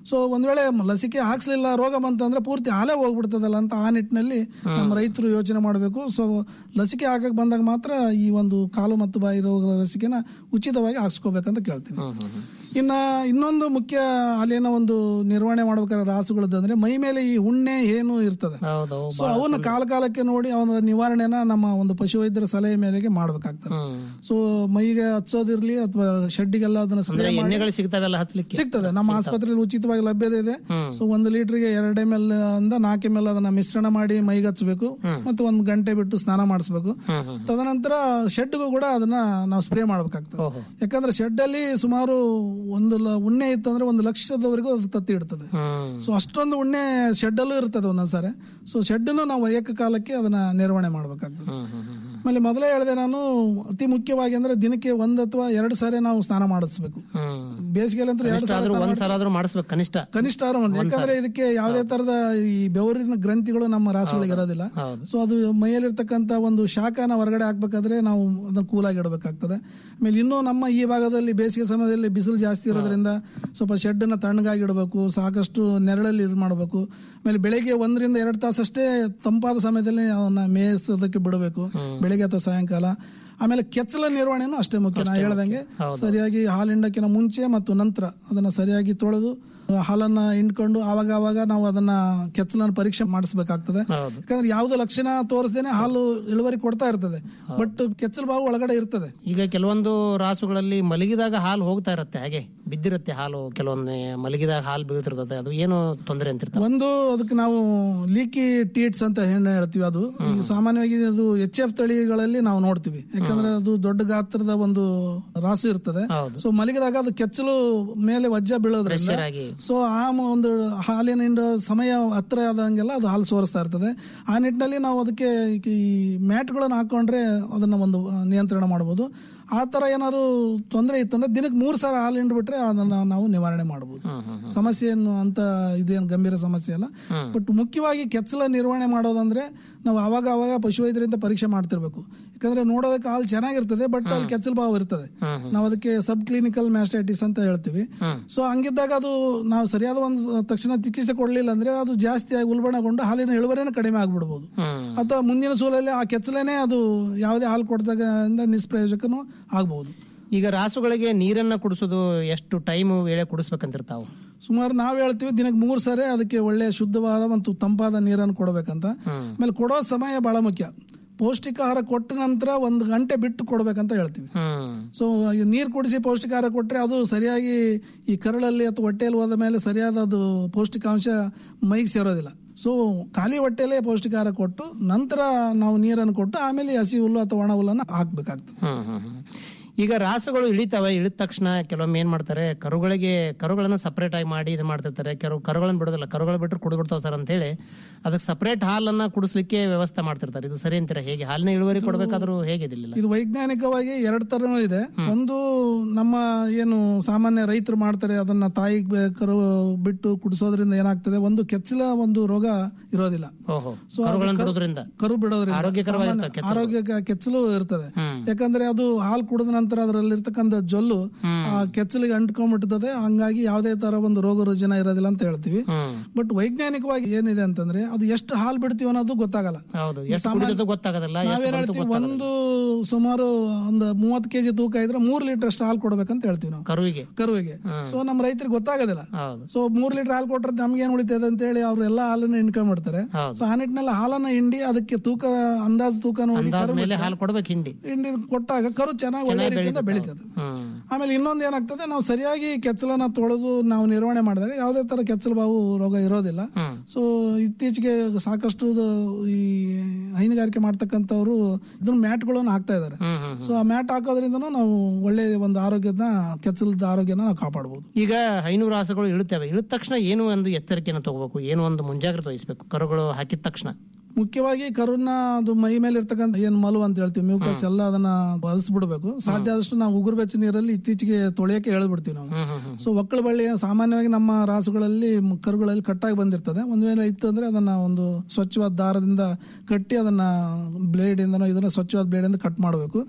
ಸೊ ಒಂದ್ ವೇಳೆ ಲಸಿಕೆ ಹಾಕ್ಸ್ಲಿಲ್ಲ ರೋಗ ಬಂತಂದ್ರೆ ಪೂರ್ತಿ ಹಾಲೇ ಹೋಗ್ಬಿಡ್ತದಲ್ಲ ಅಂತ ಆ ನಿಟ್ಟಿನಲ್ಲಿ ನಮ್ಮ ರೈತರು ಯೋಚನೆ ಮಾಡಬೇಕು ಸೊ ಲಸಿಕೆ ಹಾಕಕ್ ಬಂದಾಗ ಮಾತ್ರ ಈ ಒಂದು ಕಾಲು ಮತ್ತು ಬಾಯಿ ರೋಗದ ಲಸಿಕೆನ ಉಚಿತವಾಗಿ ಹಾಕ್ಸ್ಕೋಬೇಕಂತ ಕೇಳ್ತೀನಿ ಇನ್ನ ಇನ್ನೊಂದು ಮುಖ್ಯ ಅಲ್ಲಿನ ಒಂದು ನಿರ್ವಹಣೆ ಮಾಡ್ಬೇಕಾದ್ರೆ ರಾಸುಗಳದ್ದು ಅಂದ್ರೆ ಮೈ ಮೇಲೆ ಈ ಉಣ್ಣೆ ಏನು ಇರ್ತದೆ ಹೌದು ಸೊ ಅವನ್ನ ಕಾಲ ಕಾಲಕ್ಕೆ ನೋಡಿ ಅವನ ನಿವಾರಣೆನ ನಮ್ಮ ಒಂದು ಪಶುವೈದ್ಯರ ಸಲಹೆ ಮೇಲೆಗೆ ಮಾಡ್ಬೇಕಾಗ್ತದೆ ಸೊ ಮೈಗೆ ಹಚ್ಚೋದಿರ್ಲಿ ಅಥವಾ ಶೆಡ್ಡಿಗೆಲ್ಲ ಅದನ್ನ ಅಂದ್ರೆ ಸ್ಪ್ರೇ ಮಾಡಿ ಎಣ್ಣೆಗಳು ಸಿಗ್ತಾವೆಲ್ಲ ಹಚ್ಲಿಕ್ಕೆ ಸಿಗ್ತದೆ ನಮ್ಮ ಆಸ್ಪತ್ರೆಯಲ್ಲಿ ಉಚಿತವಾಗಿ ಲಭ್ಯತೆ ಇದೆ ಸೊ ಒಂದು ಲೀಟರ್ಗೆ ಎರಡು ಎಮ್ ಎಲ್ ಅಂದ ನಾಲ್ಕು ಎಮ್ ಎಲ್ ಅದನ್ನ ಮಿಶ್ರಣ ಮಾಡಿ ಮೈಗೆ ಹಚ್ಚಬೇಕು ಮತ್ತೆ ಒಂದು ಗಂಟೆ ಬಿಟ್ಟು ಸ್ನಾನ ಮಾಡಿಸ್ಬೇಕು ತದನಂತರ ಶೆಡ್ಗೂ ಕೂಡ ಅದನ್ನ ನಾವು ಸ್ಪ್ರೇ ಮಾಡ್ಬೇಕಾಗ್ತದೆ ಓಹೋ. ಯಾಕಂದ್ರೆ ಶೆಡ್ ಅಲ್ಲಿ ಸುಮಾರು ಒಂದು ಲ- ಉಣ್ಣೆ ಇತ್ತು ಅಂದ್ರೆ ಒಂದು ಲಕ್ಷದವರೆಗೂ ಅದು ತತ್ತಿ ಇಡ್ತದೆ ಹ್ಮ್ ಸೊ ಅಷ್ಟೊಂದು ಉಣ್ಣೆ ಶೆಡ್ ಅಲ್ಲೂ ಇರ್ತದೆ ಒಂದೊಂದ್ಸಾರಿ ಸೊ ಶೆಡ್ನು ನಾವು ಏಕಕಾಲಕ್ಕೆ ಅದನ್ನ ನಿರ್ವಹಣೆ ಮಾಡ್ಬೇಕಾಗ್ತದೆ ಹ್ಮ್ ಹ್ಮ್ ಹ್ಮ್ ಆಮೇಲೆ ಮೊದಲೇ ಹೇಳಿದೆ ನಾನು ಅತಿ ಮುಖ್ಯವಾಗಿ ಅಂದ್ರೆ ದಿನಕ್ಕೆ ಒಂದ್ ಅಥವಾ ಎರಡು ಸಾರಿ ನಾವು ಸ್ನಾನ ಮಾಡಿಸ್ಬೇಕು ಹ್ಮ್ ಬೇಸಿಗೆಯಲ್ಲಂತೂ ಎರಡು ಕನಿಷ್ಠ ಸಾರಿ ಆದ್ರೂ ಸ್ನಾನ ಒಂದ್ ಸಲ ಆದ್ರೂ ಮಾಡಿಸ್ಬೇಕು ಕನಿಷ್ಠ ಕನಿಷ್ಠ ಆದ್ರೂ ಒಂದು ಯಾಕಂದ್ರೆ ಇದಕ್ಕೆ ಯಾವುದೇ ತರದ ಈ ಬೆವರಿನ ಗ್ರಂಥಿಗಳು ನಮ್ಮ ರಾಸುಗಳಿಗೆ ಇರೋದಿಲ್ಲ ಹೌದು. ಸೊ ಅದು ಮೈಯಲ್ಲಿರ್ತಕ್ಕಂಥ ಒಂದು ಶಾಖನ ಹೊರಗಡೆ ಹಾಕ್ಬೇಕಾದ್ರೆ ನಾವು ಅದನ್ನ ಕೂಲಾಗಿ ಇಡಬೇಕಾಗ್ತದೆ ಆಮೇಲೆ ಇನ್ನೂ ನಮ್ಮ ಈ ಭಾಗದಲ್ಲಿ ಬೇಸಿಗೆ ಸಮಯದಲ್ಲಿ ಬಿಸಿಲು ಜಾಸ್ತಿ ಇರೋದ್ರಿಂದ ಸ್ವಲ್ಪ ಶೆಡ್ ಅನ್ನ ತಣ್ಣಗಾಗಿ ಇಡಬೇಕು ಸಾಕಷ್ಟು ನೆರಳಲ್ಲಿ ಇದು ಮಾಡಬೇಕು ಆಮೇಲೆ ಬೆಳಿಗ್ಗೆ ಒಂದರಿಂದ ಎರಡು ತಾಸಷ್ಟೇ ತಂಪಾದ ಸಮಯದಲ್ಲಿ ಅವನ್ನ ಮೇಯಿಸೋದಕ್ಕೆ ಬಿಡಬೇಕು ಬೆಳಿಗ್ಗೆ ಅಥವಾ ಸಾಯಂಕಾಲ ಆಮೇಲೆ ಕೆಚ್ಚಲ ನಿರ್ವಹಣೆನೂ ಅಷ್ಟೇ ಮುಖ್ಯ ನಾ ಹೇಳ್ದಂಗೆ ಸರಿಯಾಗಿ ಹಾಲು ಹಿಂಡಕ್ಕಿಂತ ಮುಂಚೆ ಮತ್ತು ನಂತರ ಅದನ್ನ ಸರಿಯಾಗಿ ತೊಳೆದು ಆ ಹಾಲನ್ನ ಹಿಂಡ್ಕೊಂಡು ಆವಾಗ ಆವಾಗ ನಾವು ಅದನ್ನ ಕೆಚ್ಚಲನ್ನ ಪರೀಕ್ಷೆ ಮಾಡಿಸ್ಬೇಕಾಗ್ತದೆ ಹೌದು. ಯಾಕಂದ್ರೆ ಯಾವ್ದು ಲಕ್ಷಣ ತೋರಿಸ್ದೇನೆ ಹಾಲು ಇಳುವರಿ ಕೊಡ್ತಾ ಇರ್ತದೆ ಬಟ್ ಕೆಚ್ಚಲು ಬಾವು ಒಳಗಡೆ ಇರ್ತದೆ ಈಗ ಕೆಲವೊಂದು ರಾಸುಗಳಲ್ಲಿ ಮಲಗಿದಾಗ ಹಾಲು ಹೋಗ್ತಾ ಇರತ್ತೆ ಹಾಗೆ ಬಿದ್ದಿರತ್ತೆ ಹಾಲು ಕೆಲವೊಮ್ಮೆ ಮಲಗಿದಾಗ ಹಾಲು ಬೀಳ್ತಿರ್ತದೆ ಅದು ಏನು ತೊಂದರೆ ಅಂತಿರ್ತಾರೆ ಒಂದು ಅದಕ್ಕೆ ನಾವು ಲೀಕಿ ಟೀಟ್ಸ್ ಅಂತ ಏನು ಹೇಳ್ತೀವಿ ಅದು ಈ ಸಾಮಾನ್ಯವಾಗಿ ಅದು ಎಚ್ ಎಫ್ ತಳಿಗಳಲ್ಲಿ ನಾವು ನೋಡ್ತೀವಿ ಯಾಕಂದ್ರೆ ಅದು ದೊಡ್ಡ ಗಾತ್ರದ ಒಂದು ರಾಸು ಇರ್ತದೆ ಹೌದು. ಸೊ ಮಲಗಿದಾಗ ಅದು ಕೆಚ್ಚಲು ಮೇಲೆ ವಜ್ಜ ಬೀಳೋದ್ರಿಂದ Pressure ಆಗಿ. ಸೊ ಆ ಮ- ಒಂದು ಹಾಲಿನ ಹಿಂಡ ಸಮಯ ಹತ್ರ ಆದಂಗೆಲ್ಲ ಅದು ಹಾಲು ಸೋರಿಸ್ತಾ ಇರ್ತದೆ ಆ ನಿಟ್ಟಿನಲ್ಲಿ ನಾವು ಅದಕ್ಕೆ ಈ ಮ್ಯಾಟ್ಗಳನ್ನು ಹಾಕೊಂಡ್ರೆ ಅದನ್ನ ಒಂದು ನಿಯಂತ್ರಣ ಮಾಡಬಹುದು ಆ ತರ ಏನಾದ್ರು ತೊಂದರೆ ಇತ್ತಂದ್ರೆ ದಿನಕ್ಕೆ ಮೂರು ಸಾವಿರ ಹಾಲು ಹಿಂಡ್ಬಿಟ್ರೆ ಅದನ್ನ ನಾವು ನಿವಾರಣೆ ಮಾಡಬಹುದು ಸಮಸ್ಯೆ ಏನು ಅಂತ ಇದೇನು ಗಂಭೀರ ಸಮಸ್ಯೆ ಅಲ್ಲ ಬಟ್ ಮುಖ್ಯವಾಗಿ ಕೆಚ್ಚಲ ನಿರ್ವಹಣೆ ಮಾಡೋದಂದ್ರೆ ನಾವು ಅವಾಗ ಅವಾಗ ಪಶುವೈದ್ಯರಿಂದ ಪರೀಕ್ಷೆ ಮಾಡ್ತಿರ್ಬೇಕು ಯಾಕಂದ್ರೆ ನೋಡೋದಕ್ಕೆ ಹಾಲು ಚೆನ್ನಾಗಿರ್ತದೆ ಬಟ್ ಅಲ್ಲಿ ಕೆಚ್ಚಲು ಭಾವ ಇರ್ತದೆ ನಾವು ಅದಕ್ಕೆ ಸಬ್ ಕ್ಲಿನಿಕಲ್ ಮ್ಯಾಸ್ಟೈಟಿಸ್ ಅಂತ ಹೇಳ್ತೀವಿ ಸೊ ಹಂಗಿದ್ದಾಗ ಅದು ನಾವು ಸರಿಯಾದ ಒಂದು ತಕ್ಷಣ ಚಿಕಿತ್ಸೆ ಕೊಡ್ಲಿಲ್ಲ ಅಂದ್ರೆ ಅದು ಜಾಸ್ತಿ ಆಗಿ ಉಲ್ಬಣಗೊಂಡು ಹಾಲಿನ ಇಳುವರಿನೇ ಕಡಿಮೆ ಆಗ್ಬಿಡ್ಬೋದು ಅಥವಾ ಮುಂದಿನ ಸೂಲಲ್ಲಿ ಆ ಕೆಚ್ಚಲೇನೆ ಅದು ಯಾವುದೇ ಹಾಲು ಕೊಡ್ದಾಗ ನಿಷ್ಪ್ರಯೋಜಕನೂ ಆಗ್ಬಹುದು ಈಗ ರಾಸುಗಳಿಗೆ ನೀರನ್ನ ಕುಡಿಸೋದು ಎಷ್ಟು ಟೈಮ್ ವೇಳೆ ಕುಡಿಸ್ಬೇಕಂತಿರ್ತಾವು ಸುಮಾರು ನಾವ್ ಹೇಳ್ತೀವಿ ದಿನಕ್ಕೆ ಮೂರ್ ಸರಿ ಅದಕ್ಕೆ ಒಳ್ಳೆ ಶುದ್ಧವಾದ ಮತ್ತು ತಂಪಾದ ನೀರನ್ನು ಕೊಡಬೇಕಂತ ಆಮೇಲೆ ಕೊಡೋ ಸಮಯ ಬಹಳ ಮುಖ್ಯ ಪೌಷ್ಟಿಕಾಹಾರ ಕೊಟ್ಟ ನಂತರ ಒಂದು ಗಂಟೆ ಬಿಟ್ಟು ಕೊಡ್ಬೇಕಂತ ಹೇಳ್ತೀವಿ ಹ್ಮ್ ಸೊ ನೀರು ಕುಡಿಸಿ ಪೌಷ್ಟಿಕಾಹಾರ ಕೊಟ್ಟರೆ ಅದು ಸರಿಯಾಗಿ ಈ ಕರಳಲ್ಲಿ ಅಥವಾ ಹೊಟ್ಟೆಯಲ್ಲಿ ಹೋದ ಮೇಲೆ ಸರಿಯಾದ ಅದು ಪೌಷ್ಟಿಕಾಂಶ ಮೈಗೆ ಸೇರೋದಿಲ್ಲ ಸೊ ಖಾಲಿ ಹೊಟ್ಟೆಲೇ ಪೌಷ್ಟಿಕಾಹಾರ ಕೊಟ್ಟು ನಂತರ ನಾವು ನೀರನ್ನು ಕೊಟ್ಟು ಆಮೇಲೆ ಹಸಿ ಹುಲ್ಲು ಅಥವಾ ಒಣ ಹುಲ್ಲನ್ನು ಹಾಕ್ಬೇಕಾಗ್ತದೆ ಹ್ಮ್ ಹ್ಮ್ ಹ್ಮ್. ಈಗ ರಾಸುಗಳು ಇಳಿತಾವೆ ಇಳಿದ ತಕ್ಷಣ ಕೆಲವೊಮ್ಮೆ ಏನ್ ಮಾಡ್ತಾರೆ ಕರುಗಳಿಗೆ ಕರುಗಳನ್ನ ಸಪರೇಟ್ ಆಗಿ ಮಾಡಿ ಇದು ಮಾಡ್ತಿರ್ತಾರೆ ಕೆಲವು ಕರುಗಳನ್ನ ಬಿಡೋದಿಲ್ಲ ಕರುಗಳು ಬಿಟ್ಟರು ಕುಡಿದ್ಬಿಡ್ತಾವ ಸರ್ ಅಂತ ಹೇಳಿ ಅದಕ್ಕೆ ಸಪರೇಟ್ ಹಾಲನ್ನ ಕುಡಿಸ್ಲಿಕ್ಕೆ ವ್ಯವಸ್ಥೆ ಮಾಡ್ತಿರ್ತಾರೆ ಇದು ಸರಿ ಅಂತೀರಾ ಹೇಗೆ ಹಾಲಿನ ಇಳುವರಿ ಕೊಡ್ಬೇಕಾದ್ರೂ ಹೇಗೆ ಇದಿಲ್ಲ ಇದು ವೈಜ್ಞಾನಿಕವಾಗಿ ಎರಡು ತರನೂ ಇದೆ ಒಂದು ನಮ್ಮ ಏನು ಸಾಮಾನ್ಯ ರೈತರು ಮಾಡ್ತಾರೆ ಅದನ್ನ ತಾಯಿ ಕರು ಬಿಟ್ಟು ಕುಡಿಸೋದ್ರಿಂದ ಏನಾಗ್ತದೆ ಒಂದು ಕೆಚ್ಚಲ ಒಂದು ರೋಗ ಇರೋದಿಲ್ಲ ಓಹೋ ಸೊ ಅದು ಕರುಗಳನ್ನ ಕರು- ಬಿಡೋದ್ರಿಂದ ಕರು ಬಿಡೋದ್ರಿಂದ ಆರೋಗ್ಯಕರವಾಗಿರುತ್ತೆ ಸಾಮಾನ್ಯ ಆರೋಗ್ಯ ಕೆಚ್ಚಲು ಇರ್ತದೆ ಯಾಕಂದ್ರೆ ಅದು ಹಾಲು ಕುಡಿದ ನಂತರ ಅದರಲ್ಲಿರ್ತಕ್ಕಂಥ ಜೊಲ್ಲು ಆ ಕೆಚ್ಚಲಿಗೆ ಅಂಟ್ಕೊಂಡ್ಬಿಡ್ತದೆ ಹಂಗಾಗಿ ಯಾವುದೇ ತರ ಒಂದು ರೋಗ ರುಜಿನ ಇರೋದಿಲ್ಲ ಅಂತ ಹೇಳ್ತೀವಿ ಹ್ಮ್ ಬಟ್ ವೈಜ್ಞಾನಿಕವಾಗಿ ಏನಿದೆ ಅಂತಂದ್ರೆ ಅದು ಎಷ್ಟು ಹಾಲು ಬಿಡ್ತೀವಿ ಅನ್ನೋದು ಗೊತ್ತಾಗಲ್ಲ ಹೌದು ಎಷ್ಟು ಕುಡಿದದ್ದು ಗೊತ್ತಾಗೋದಿಲ್ಲ ಎಷ್ಟು ನಾವೇನ್ ಬಂತು ಹೇಳ್ತೀವಿ ಒಂದು ಸುಮಾರು ಒಂದು ಮೂವತ್ತು ಕೆಜಿ ತೂಕ ಇದ್ರೆ ಮೂರ್ ಲೀಟರ್ ಅಷ್ಟು ಹಾಲು ಕೊಡ್ಬೇಕಂತ ಹೇಳ್ತೀವಿ ನಾವು ಕರುವಿಗೆ ಕರುವಿಗೆ ಸೊ ನಮ್ಮ ರೈತರಿಗೆ ಗೊತ್ತಾಗೋದಿಲ್ಲ ಹೌದು ಸೊ ಮೂರ್ ಲೀಟರ್ ಹಾಲು ಕೊಟ್ರೆ ನಮ್ಗೆ ಏನ್ ಉಳಿತದೆ ಅಂತ ಹೇಳಿ ಅವ್ರು ಎಲ್ಲಾ ಹಾಲನ್ನ ಹಿಂಡ್ಕೊಂಡ್ಬಿಡ್ತಾರೆ ಹೌದು. ಸೊ ಆ ನಿಟ್ಟಿನಲ್ಲಿ ಹಾಲನ್ನ ಹಿಂಡಿ ಅದಕ್ಕೆ ತೂಕ ಅಂದಾಜು ತೂಕ ನೋಡಿ ಅಂದಾಜ್ ಮೇಲೆ ಹಾಲು ಕೊಡ್ಬೇಕು ಹಿಂಡಿ ಹಿಂಡಿ ಕೊಟ್ಟಾಗ ಕರು ಚೆನ್ನಾಗಿ ಒಳ್ಳೆ ರೀತಿಯಿಂದ ಬೆಳೀತದೆ ಹ್ಮ್ ಆಮೇಲೆ ಇನ್ನೊಂದು ಏನಾಗ್ತದೆ ನಾವು ಸರಿಯಾಗಿ ಕೆಚ್ಚಲನ್ನ ತೊಳೆದು ನಾವು ನಿರ್ವಹಣೆ ಮಾಡಿದಾಗ ಯಾವುದೇ ತರ ಕೆಚ್ಚಲು ಬಾವು ರೋಗ ಇರೋದಿಲ್ಲ ಹ್ಮ್. ಸೊ ಇತ್ತೀಚೆಗೆ ಸಾಕಷ್ಟು ಇದು ಈ ಹೈನುಗಾರಿಕೆ ಮಾಡ್ತಕ್ಕಂಥವ್ರು ಇದನ್ನ ಮ್ಯಾಟ್ಗಳನ್ನು ಹಾಕ್ತಾ ಇದ್ದಾರೆ ಹ್ಮ್ ಹ್ಮ್ ಸೊ ಆ ಮ್ಯಾಟ್ ಹಾಕೋದ್ರಿಂದನೂ ನಾವು ಒಳ್ಳೆ ಒಂದು ಆರೋಗ್ಯದ ಕೆಚ್ಚಲದ ಆರೋಗ್ಯನ ನಾವು ಕಾಪಾಡಬಹುದು ಈಗ ಹೈನೂರು ರಾಸುಗಳು ಇಳುತ್ತವೆ ಇಳಿದ ತಕ್ಷಣ ಏನು ಒಂದು ಎಚ್ಚರಿಕೆಯನ್ನು ತಗೋಬೇಕು ಏನು ಒಂದು ಮುಂಜಾಗ್ರತೆ ವಹಿಸಬೇಕು ಕರುಗಳು ಹಾಕಿದ ತಕ್ಷಣ ಮುಖ್ಯವಾಗಿ ಕರುನ ಅದು ಮೈ ಮೇಲೆ ಇರ್ತಕ್ಕಂಥ ಏನ್ ಮಲು ಅಂತ ಹೇಳ್ತೀವಿ ಮ್ಯೂಕಸ್ ಎಲ್ಲ ಅದನ್ನ ಬಳಸ್ಬಿಡ್ಬೇಕು ಸಾಧ್ಯ ಆದಷ್ಟು ನಾವು ಉಗುರು ಬೆಚ್ಚ ನೀರಲ್ಲಿ ಇತ್ತೀಚೆಗೆ ತೊಳೆಯಕ್ಕೆ ಹೇಳ್ಬಿಡ್ತೀವಿ ನಾವು ಹ್ಮ್ ಹ್ಮ್ ಹ್ಮ್ ಸೊ ಒಕ್ಕಳ ಬಳ್ಳಿ ಸಾಮಾನ್ಯವಾಗಿ ನಮ್ಮ ರಾಸುಗಳಲ್ಲಿ ಮ್- ಕರುಗಳಲ್ಲಿ ಕಟ್ಟಾಗಿ ಬಂದಿರ್ತದೆ ಒಂದ್ ವೇಳೆ ಇತ್ತು ಅಂದ್ರೆ ಅದನ್ನ ಒಂದು ಸ್ವಚ್ಛವಾದ ದಾರದಿಂದ ಕಟ್ಟಿ ಅದನ್ನ ಬ್ಲೇಡ್ ಇಂದನೋ ಇದನ್ನ ಸ್ವಚ್ಛವಾದ ಬ್ಲೇಡ್ ಇಂದ ಕಟ್ ಮಾಡಬೇಕು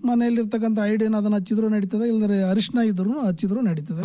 ಮನೆಯಲ್ಲಿರ್ತಕ್ಕಂಥ ಐಡಿನ್ ಅದನ್ನ ಹಚ್ಚಿದ್ರು ನಡೀತದೆ ಇಲ್ಲದ್ರೆ ಅರಿಶಿನ ಇದ್ರು ಹಚ್ಚಿದ್ರು ನಡೀತದೆ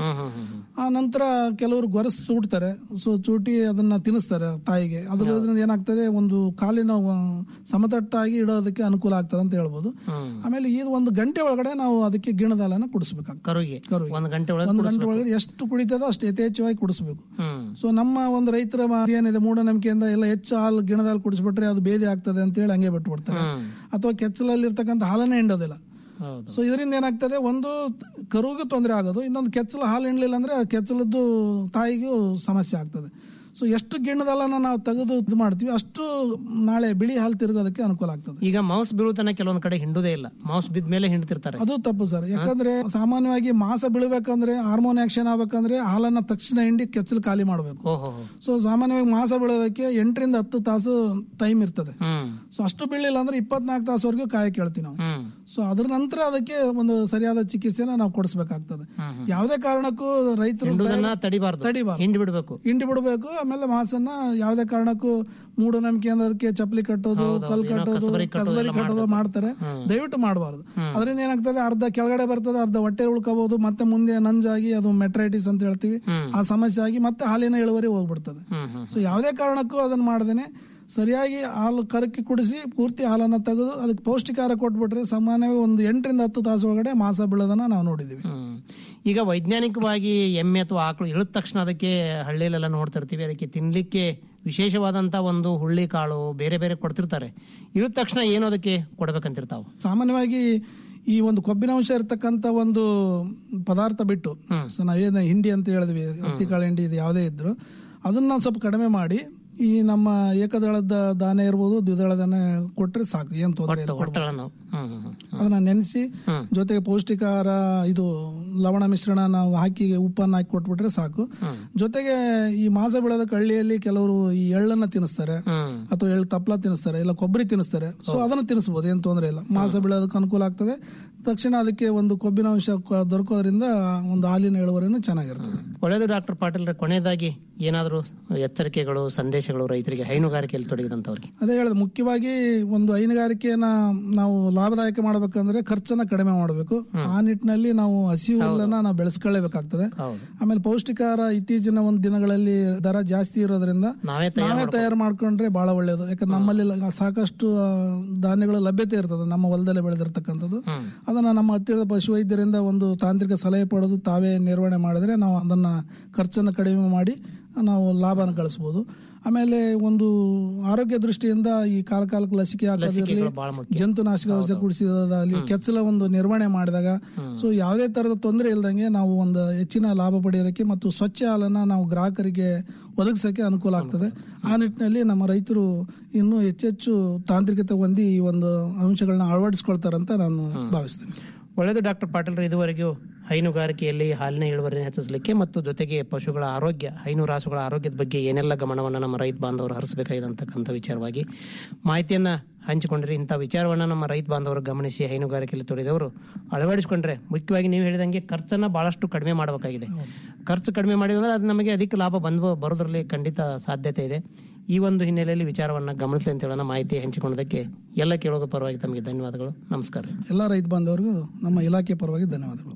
ಆ ನಂತರ ಕೆಲವರು ಗೊರಸು ಚೂಡ್ತಾರೆ ಸೊ ಚೂಟಿ ಅದನ್ನ ತಿನ್ನಿಸ್ತಾರೆ ತಾಯಿಗೆ ಅದರಿಂದ ಏನಾಗ್ತದೆ ಒಂದು ಕಾಲಿನ ಆ, ಸಮತಟ್ಟಾಗಿ ಇಡೋದಕ್ಕೆ ಅನುಕೂಲ ಆಗ್ತದೆ ಅಂತ ಹೇಳ್ಬೋದು ಆಮೇಲೆ ಇದು ಒಂದು ಗಂಟೆ ಒಳಗಡೆ ನಾವು ಅದಕ್ಕೆ ಗಿಣದಾಲನ ಕುಡಿಸ್ಬೇಕಾಗ್ತದೆ ಕರುಗೆ ಕರುವಿಗೆ. ಒಂದು ಗಂಟೆ ಒಳಗೆ ಒಂದು ಗಂಟೆ ಒಳಗಡೆ ಎಷ್ಟು ಕುಡಿತದೋ ಅಷ್ಟು ಯಥೇಚ್ಛವಾಗಿ ಕುಡಿಸ್ಬೇಕು ಹ್ಮ್ ಸೊ ನಮ್ಮ ಒಂದು ರೈತರ ಮ- ಏನಿದೆ ಮೂಢನಂಬಿಕೆಯಿಂದ ಎಲ್ಲ ಹೆಚ್ಚು ಹಾಲು ಗಿಣದಲ್ಲಿ ಕುಡಿಸ್ಬಿಟ್ರೆ ಅದು ಬೇದಿ ಆಗ್ತದೆ ಅಂತ ಹೇಳಿ ಹಂಗೆ ಬಿಟ್ಬಿಡ್ತಾರೆ ಅಥವಾ ಕೆಚ್ಚಲಲ್ಲಿ ಇರ್ತಕ್ಕಂಥ ಹಾಲನ್ನೇ ಹಿಂಡೋದಿಲ್ಲ ಹೌದು ಸೊ ಇದರಿಂದ ಏನಾಗ್ತದೆ ಒಂದು ಕರುವಿಗೂ ತೊಂದರೆ ಆಗೋದು ಇನ್ನೊಂದು ಕೆಚ್ಚಲು ಹಾಲು ಹಿಂಡ್ಲಿಲ್ಲ ಅಂದ್ರೆ ಆ ಕೆಚ್ಚಲದ್ದು ತಾಯಿಗೂ ಸಮಸ್ಯೆ ಆಗ್ತದೆ ಸೊ ಎಷ್ಟು ಗಿಣ್ಣದಲ್ಲನ ನಾವು ತೆಗೆದು ಇದು ಮಾಡ್ತೀವಿ ಅಷ್ಟು ನಾಳೆ ಬಿಳಿ ಹಾಲು ತಿರುಗೋದಕ್ಕೆ ಅನುಕೂಲ ಆಗ್ತದೆ ಈಗ ಮೌಸ್ ಬೀಳುತ್ತಾನೆ ಕೆಲವೊಂದ್ ಕಡೆ ಹಿಂಡುದೇ ಇಲ್ಲ ಮೌಸ್ ಬಿದ್ದ ಮೇಲೆ ಹಿಂಡ್ತಿರ್ತಾರೆ ಅದು ತಪ್ಪು ಸರ್ ಯಾಕಂದ್ರೆ ಸಾಮಾನ್ಯವಾಗಿ ಮಾಸ ಬೀಳ್ಬೇಕಂದ್ರೆ ಹಾರ್ಮೋನ್ ಆಕ್ಷನ್ ಆಗ್ಬೇಕಂದ್ರೆ ಹಾಲನ್ನ ತಕ್ಷಣ ಹಿಂಡಿ ಕೆಚ್ಚಲು ಖಾಲಿ ಮಾಡಬೇಕು ಓಹೋ ಸೊ ಸಾಮಾನ್ಯವಾಗಿ ಮಾಸ ಬೀಳೋದಕ್ಕೆ ಎಂಟರಿಂದ ಹತ್ತು ತಾಸು ಟೈಮ್ ಇರ್ತದೆ ಹ್ಮ್ ಸೊ ಅಷ್ಟು ಬೀಳಿಲ್ಲ ಅಂದ್ರೆ ಇಪ್ಪತ್ನಾಲ್ಕು ತಾಸುವರೆಗೂ ಕಾಯಕ್ಕೆ ಹೇಳ್ತೀವಿ ನಾವು ಹ್ಮ್ ಸೊ ಅದ್ರ ನಂತರ ಅದಕ್ಕೆ ಒಂದು ಸರಿಯಾದ ಚಿಕಿತ್ಸೆನ ನಾವು ಕೊಡಿಸ್ಬೇಕಾಗ್ತದೆ ಯಾವುದೇ ಕಾರಣಕ್ಕೂ ರೈತರು ಹಿಂಡುದನ್ನ ತಡಿಬಾರ್ದು ತಡಿಬಾರ್ದು ಹಿಂಡಿ ಬಿಡ್ಬೇಕು ಹಿಂಡಿ ಬಿಡಬೇಕು ಆಮೇಲೆ ಮಾಸನ್ನ ಯಾವುದೇ ಕಾರಣಕ್ಕೂ ಮೂಢನಂಬಿಕೆ ಅನ್ನೋದಕ್ಕೆ ಚಪ್ಪಲಿ ಕಟ್ಟೋದು ಕಲ್ ಕಟ್ಟೋದು ಕಸಬರಿ ಕಟ್ಟೋದು ಕಸಬರಿ ಎಲ್ಲ ಕಟ್ಟೋದು ಮಾಡ್ತಾರೆ ದಯವಿಟ್ಟು ಮಾಡಬಾರ್ದು ಅದರಿಂದ ಏನಾಗ್ತದೆ ಅರ್ಧ ಕೆಳಗಡೆ ಬರ್ತದೆ ಅರ್ಧ ಹೊಟ್ಟೆ ಉಳ್ಕೋಬಹುದು ಮತ್ತೆ ಮುಂದೆ ನಂಜಾಗಿ ಅದು ಮೆಟ್ರೈಟಿಸ್ ಅಂತ ಹೇಳ್ತೀವಿ ಆ ಸಮಸ್ಯೆ ಆಗಿ ಮತ್ತೆ ಹಾಲಿನ ಇಳುವರಿ ಹೋಗ್ಬಿಡ್ತದೆ ಹ್ಮ್ ಹ್ಮ್ ಸೊ ಯಾವುದೇ ಕಾರಣಕ್ಕೂ ಅದನ್ನ ಮಾಡ್ದೇನೆ ಸರಿಯಾಗಿ ಹಾಲು ಕರಕಿ ಕುಡಿಸಿ ಪೂರ್ತಿ ಹಾಲನ್ನ ತೆಗೆದು ಅದಕ್ಕೆ ಪೌಷ್ಟಿಕಾರ ಕೊಟ್ಬಿಟ್ರೆ ಸಾಮಾನ್ಯವಾಗಿ ಒಂದು ಎಂಟರಿಂದ ಹತ್ತು ತಾಸು ಒಳಗಡೆ ಮಾಸ ಬೀಳೋದನ್ನ ನಾವು ನೋಡಿದೀವಿ ಹ್ಮ್. ಈಗ ವೈಜ್ಞಾನಿಕವಾಗಿ ಎಮ್ಮೆ ಅಥವಾ ಆಕಳು ಇಳಿದ ತಕ್ಷಣ ಅದಕ್ಕೆ ಹಳ್ಳಿಯಲ್ಲೆಲ್ಲ ನೋಡ್ತಿರ್ತೀವಿ ಅದಕ್ಕೆ ತಿನ್ಲಿಕ್ಕೆ ವಿಶೇಷವಾದಂತ ಒಂದು ಹುಳ್ಳಿ ಕಾಳು ಬೇರೆ ಬೇರೆ ಕೊಡ್ತಿರ್ತಾರೆ ಇಳಿದ ತಕ್ಷಣ ಏನು ಅದಕ್ಕೆ ಕೊಡ್ಬೇಕಂತಿರ್ತಾವ ಸಾಮಾನ್ಯವಾಗಿ ಈ ಒಂದು ಕೊಬ್ಬಿನಾಂಶ ಇರ್ತಕ್ಕಂಥ ಒಂದು ಪದಾರ್ಥ ಬಿಟ್ಟು ಸೊ ನಾವೇನು ಹಿಂಡಿ ಅಂತ ಹೇಳಿದ್ವಿ ಹತ್ತಿಕಾಳು ಹಿಂಡಿ ಇದು ಯಾವುದೇ ಇದ್ರು ಅದನ್ನ ಸ್ವಲ್ಪ ಕಡಿಮೆ ಮಾಡಿ ಈ ನಮ್ಮ ಏಕದಳದ ದಾನೆ ಇರ್ಬೋದು ದ್ವಿದಳ ದಾನೆ ಕೊಟ್ರೆ ಸಾಕು ಏನ್ ತೊಂದರೆ ಇಲ್ಲ ಹೊಟ್ಟೆಗಳನ್ನು ಹ್ಮ್ ಹ್ಮ್ ಹ್ಮ್. ಅದನ್ನ ನೆನೆಸಿ ಜೊತೆಗೆ ಪೌಷ್ಟಿಕಾರ ಇದು ಲವಣ ಮಿಶ್ರಣ ನಾವು ಹಾಕಿ ಉಪ್ಪನ್ನ ಹಾಕಿ ಕೊಟ್ಬಿಟ್ರೆ ಸಾಕು ಜೊತೆಗೆ ಈ ಮಾಸ ಬೆಳೆದಕ್ಕೆ ಹಳ್ಳಿಯಲ್ಲಿ ಕೆಲವರು ಈ ಎಳ್ಳನ್ನ ತಿನ್ನಿಸ್ತಾರೆ ಹ್ಮ್ ಅಥವಾ ಎಳ್ಳು ತಪ್ಪಲ ತಿನ್ನಿಸ್ತಾರೆ ಇಲ್ಲ ಕೊಬ್ಬರಿ ತಿನ್ನಿಸ್ತಾರೆ ಸೊ ಅದನ್ನು ತಿನ್ನಿಸ್ಬೋದು ಏನು ತೊಂದರೆ ಇಲ್ಲ ಮಾಸ ಬೆಳೆಯೋದಕ್ಕೆ ಅನುಕೂಲ ಆಗ್ತದೆ ತಕ್ಷಣ ಅದಕ್ಕೆ ಒಂದು ಕೊಬ್ಬಿನ ಅಂಶ ಕ- ದೊರಕೋದ್ರಿಂದ ಒಂದು ಹಾಲಿನ ಇಳುವರಿನೂ ಚೆನ್ನಾಗಿರ್ತದೆ ಒಳ್ಳೆಯದು ಡಾಕ್ಟರ್ ಪಾಟೀಲ್ ಕೊನೆಯದಾಗಿ ಏನಾದರೂ ಎಚ್ಚರಿಕೆಗಳು ಸಂದೇಶಗಳು ರೈತರಿಗೆ ಹೈನುಗಾರಿಕೆಯಲ್ಲಿ ತೊಡಗಿದಂಥವ್ರಿಗೆ ಅದೇ ಹೇಳಿದೆ ಮುಖ್ಯವಾಗಿ ಒಂದು ಹೈನುಗಾರಿಕೆಯನ್ನ ನಾವು ಲಾಭದಾಯಕ ಮಾಡಬೇಕಂದ್ರೆ ಖರ್ಚನ್ನ ಕಡಿಮೆ ಮಾಡಬೇಕು ಆ ನಿಟ್ಟಿನಲ್ಲಿ ನಾವು ಹಸಿ ಹುಲ್ಲನ್ನ ನಾವು ಬೆಳೆಸ್ಕೊಳ್ಳೇಬೇಕಾಗ್ತದೆ ಹೌದು ಆಮೇಲೆ ಪೌಷ್ಟಿಕಾರ ಇತ್ತೀಚಿನ ಒಂದು ದಿನಗಳಲ್ಲಿ ದರ ಜಾಸ್ತಿ ಇರೋದ್ರಿಂದ ನಾವೇ ತಯಾರು ನಾವೇ ತಯಾರು ಮಾಡ್ಕೊಂಡ್ರೆ ಬಹಳ ಒಳ್ಳೇದು ಯಾಕಂದ್ರೆ ನಮ್ಮಲ್ಲಿ ಲ- ಸಾಕಷ್ಟು ಆ, ಧಾನ್ಯಗಳ ಲಭ್ಯತೆ ಇರ್ತದೆ ನಮ್ಮ ಹೊಲದಲ್ಲೇ ಬೆಳೆದಿರ್ತಕ್ಕಂಥದ್ದು ಹ್ಮ್. ಅದನ್ನ ನಮ್ಮ ಹತ್ತಿರದ ಪಶುವೈದ್ಯರಿಂದ ಒಂದು ತಾಂತ್ರಿಕ ಸಲಹೆ ಪಡೆದು ತಾವೇ ನಿರ್ವಹಣೆ ಮಾಡಿದ್ರೆ ನಾವು ಅದನ್ನ ಖರ್ಚನ್ನು ಕಡಿಮೆ ಮಾಡಿ ನಾವು ಲಾಭನ ಗಳಿಸಬಹುದು ಆಮೇಲೆ ಒಂದು ಆರೋಗ್ಯ ದೃಷ್ಟಿಯಿಂದ ಈ ಕಾಲ ಕಾಲಕ್ಕೆ ಲಸಿಕೆ ಹಾಕೋದಿರಲಿ ಲಸಿಕೆಗಳು ಬಹಳ ಮುಖ್ಯ ಜಂತುನಾಶಕ ಔಷಧ ಕುಡಿಸಿದಾಗಲಿ ಕೆಚ್ಚಲ ಒಂದು ನಿರ್ವಹಣೆ ಮಾಡಿದಾಗ ಸೊ ಯಾವುದೇ ತರದ ತೊಂದರೆ ಇಲ್ದಂಗೆ ನಾವು ಒಂದು ಹೆಚ್ಚಿನ ಲಾಭ ಪಡೆಯೋದಕ್ಕೆ ಮತ್ತು ಸ್ವಚ್ಛ ಹಾಲನ್ನ ನಾವು ಗ್ರಾಹಕರಿಗೆ ಒದಗಿಸೋಕೆ ಅನುಕೂಲ ಆಗ್ತದೆ ಆ ನಿಟ್ಟಿನಲ್ಲಿ ನಮ್ಮ ರೈತರು ಇನ್ನೂ ಹೆಚ್ಚೆಚ್ಚು ತಾಂತ್ರಿಕತೆ ಹೊಂದಿ ಈ ಒಂದು ಅಂಶಗಳನ್ನ ಅಳವಡಿಸ್ಕೊಳ್ತಾರಂತ ನಾನು ಭಾವಿಸ್ತೇನೆ ಒಳ್ಳೆಯದು ಡಾಕ್ಟರ್ ಪಾಟೀಲ್ ಇದುವರೆಗೂ ಹೈನುಗಾರಿಕೆಯಲ್ಲಿ ಹಾಲಿನ ಇಳುವರಿಯನ್ನು ಹೆಚ್ಚಿಸಲಿಕ್ಕೆ ಮತ್ತು ಜೊತೆಗೆ ಪಶುಗಳ ಆರೋಗ್ಯ ಹೈನು ರಾಸುಗಳ ಆರೋಗ್ಯದ ಬಗ್ಗೆ ಏನೆಲ್ಲ ಗಮನವನ್ನು ನಮ್ಮ ರೈತ ಬಾಂಧವರು ಹರಿಸಬೇಕಾಗಿದೆ ಅಂತಕ್ಕಂಥ ವಿಚಾರವಾಗಿ ಮಾಹಿತಿಯನ್ನ ಹಂಚಿಕೊಂಡ್ರೆ ಇಂಥ ವಿಚಾರವನ್ನು ನಮ್ಮ ರೈತ ಬಾಂಧವರು ಗಮನಿಸಿ ಹೈನುಗಾರಿಕೆಯಲ್ಲಿ ತೊಡೆದವರು ಅಳವಡಿಸಿಕೊಂಡ್ರೆ ಮುಖ್ಯವಾಗಿ ನೀವು ಹೇಳಿದಂಗೆ ಖರ್ಚನ್ನ ಬಹಳಷ್ಟು ಕಡಿಮೆ ಮಾಡಬೇಕಾಗಿದೆ ಖರ್ಚು ಕಡಿಮೆ ಮಾಡಿದ್ರೆ ಅದು ನಮಗೆ ಅಧಿಕ ಲಾಭ ಬಂದು ಬರೋದ್ರಲ್ಲಿ ಖಂಡಿತ ಸಾಧ್ಯತೆ ಇದೆ ಈ ಒಂದು ಹಿನ್ನೆಲೆಯಲ್ಲಿ ವಿಚಾರವನ್ನು ಗಮನಿಸಲಿ ಅಂತ ಹೇಳೋಣ ಮಾಹಿತಿ ಹಂಚಿಕೊಂಡದಕ್ಕೆ ಎಲ್ಲ ಕೇಳೋಗ ಪರವಾಗಿ ತಮಗೆ ಧನ್ಯವಾದಗಳು ನಮಸ್ಕಾರ ಎಲ್ಲ ರೈತ ಬಾಂಧವರಿಗೂ ನಮ್ಮ ಇಲಾಖೆ ಪರವಾಗಿ ಧನ್ಯವಾದಗಳು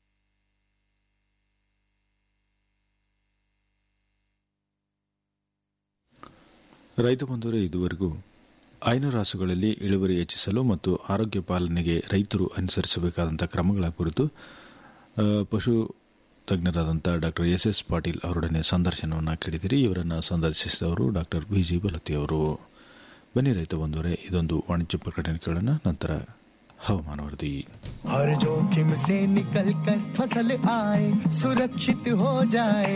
ರೈತ ಬಂಧುವರೇ ಇದುವರೆಗೂ ಹೈನು ರಾಸುಗಳಲ್ಲಿ ಇಳುವರಿ ಹೆಚ್ಚಿಸಲು ಮತ್ತು ಆರೋಗ್ಯ ಪಾಲನೆಗೆ ರೈತರು ಅನುಸರಿಸಬೇಕಾದಂಥ ಕ್ರಮಗಳ ಕುರಿತು ಆ, ಪಶು ತಜ್ಞರಾದಂಥ ಡಾಕ್ಟರ್ ಎಸ್ ಎಸ್ ಪಾಟೀಲ್ ಅವರೊಡನೆ ಸಂದರ್ಶನವನ್ನು ಕೇಳಿದಿರಿ ಇವರನ್ನು ಸಂದರ್ಶಿಸಿದವರು ಡಾಕ್ಟರ್ ಬಿ ಜಿ ಬಲತಿ ಅವರು ಬನ್ನಿ ರೈತ ಬಂಧುವರೇ ಇದೊಂದು ವಾಣಿಜ್ಯ ಪ್ರಕಟಣೆ ಕೇಳೋಣ ನಂತರ ಹವಾಮಾನ ವರದಿ हर जोखिम से निकल कर फसल आए सुरक्षित हो जाए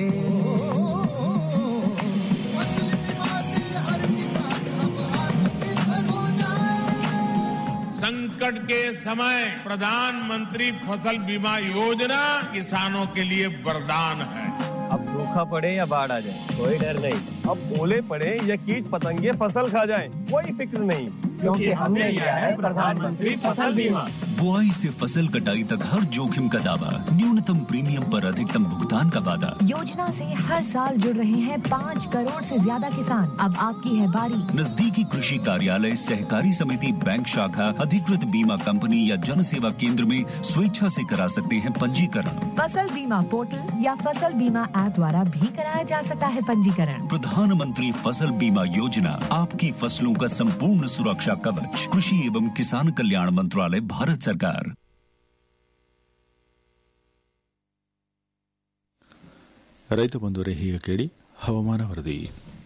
फसल बीमा से हर किसान अब आत्मनिर्भर हो जाए संकट के समय प्रधानमंत्री फसल बीमा योजना किसानों के लिए वरदान है अब सूखा पड़े या बाढ़ आ जाए कोई डर नहीं अब ओले पड़े या कीट पतंगे फसल खा जाए कोई फिक्र नहीं क्योंकि हमने लिया है प्रधानमंत्री फसल बीमा बुआई से फसल कटाई तक हर जोखिम का दावा न्यूनतम प्रीमियम पर अधिकतम भुगतान का वादा योजना से हर साल जुड़ रहे हैं पाँच करोड़ से ज्यादा किसान अब आपकी है बारी नजदीकी कृषि कार्यालय सहकारी समिति बैंक शाखा अधिकृत बीमा कंपनी या जन सेवा केंद्र में स्वेच्छा से करा सकते हैं पंजीकरण फसल बीमा पोर्टल या फसल बीमा ऐप द्वारा भी कराया जा सकता है पंजीकरण प्रधानमंत्री फसल बीमा योजना आपकी फसलों का संपूर्ण सुरक्षा कवच कृषि एवं किसान कल्याण मंत्रालय भारत सरकार ರೈತ ಬಂಧುವರೇ ಹೀಗೆ ಕೇಳಿ ಹವಾಮಾನ ವರದಿ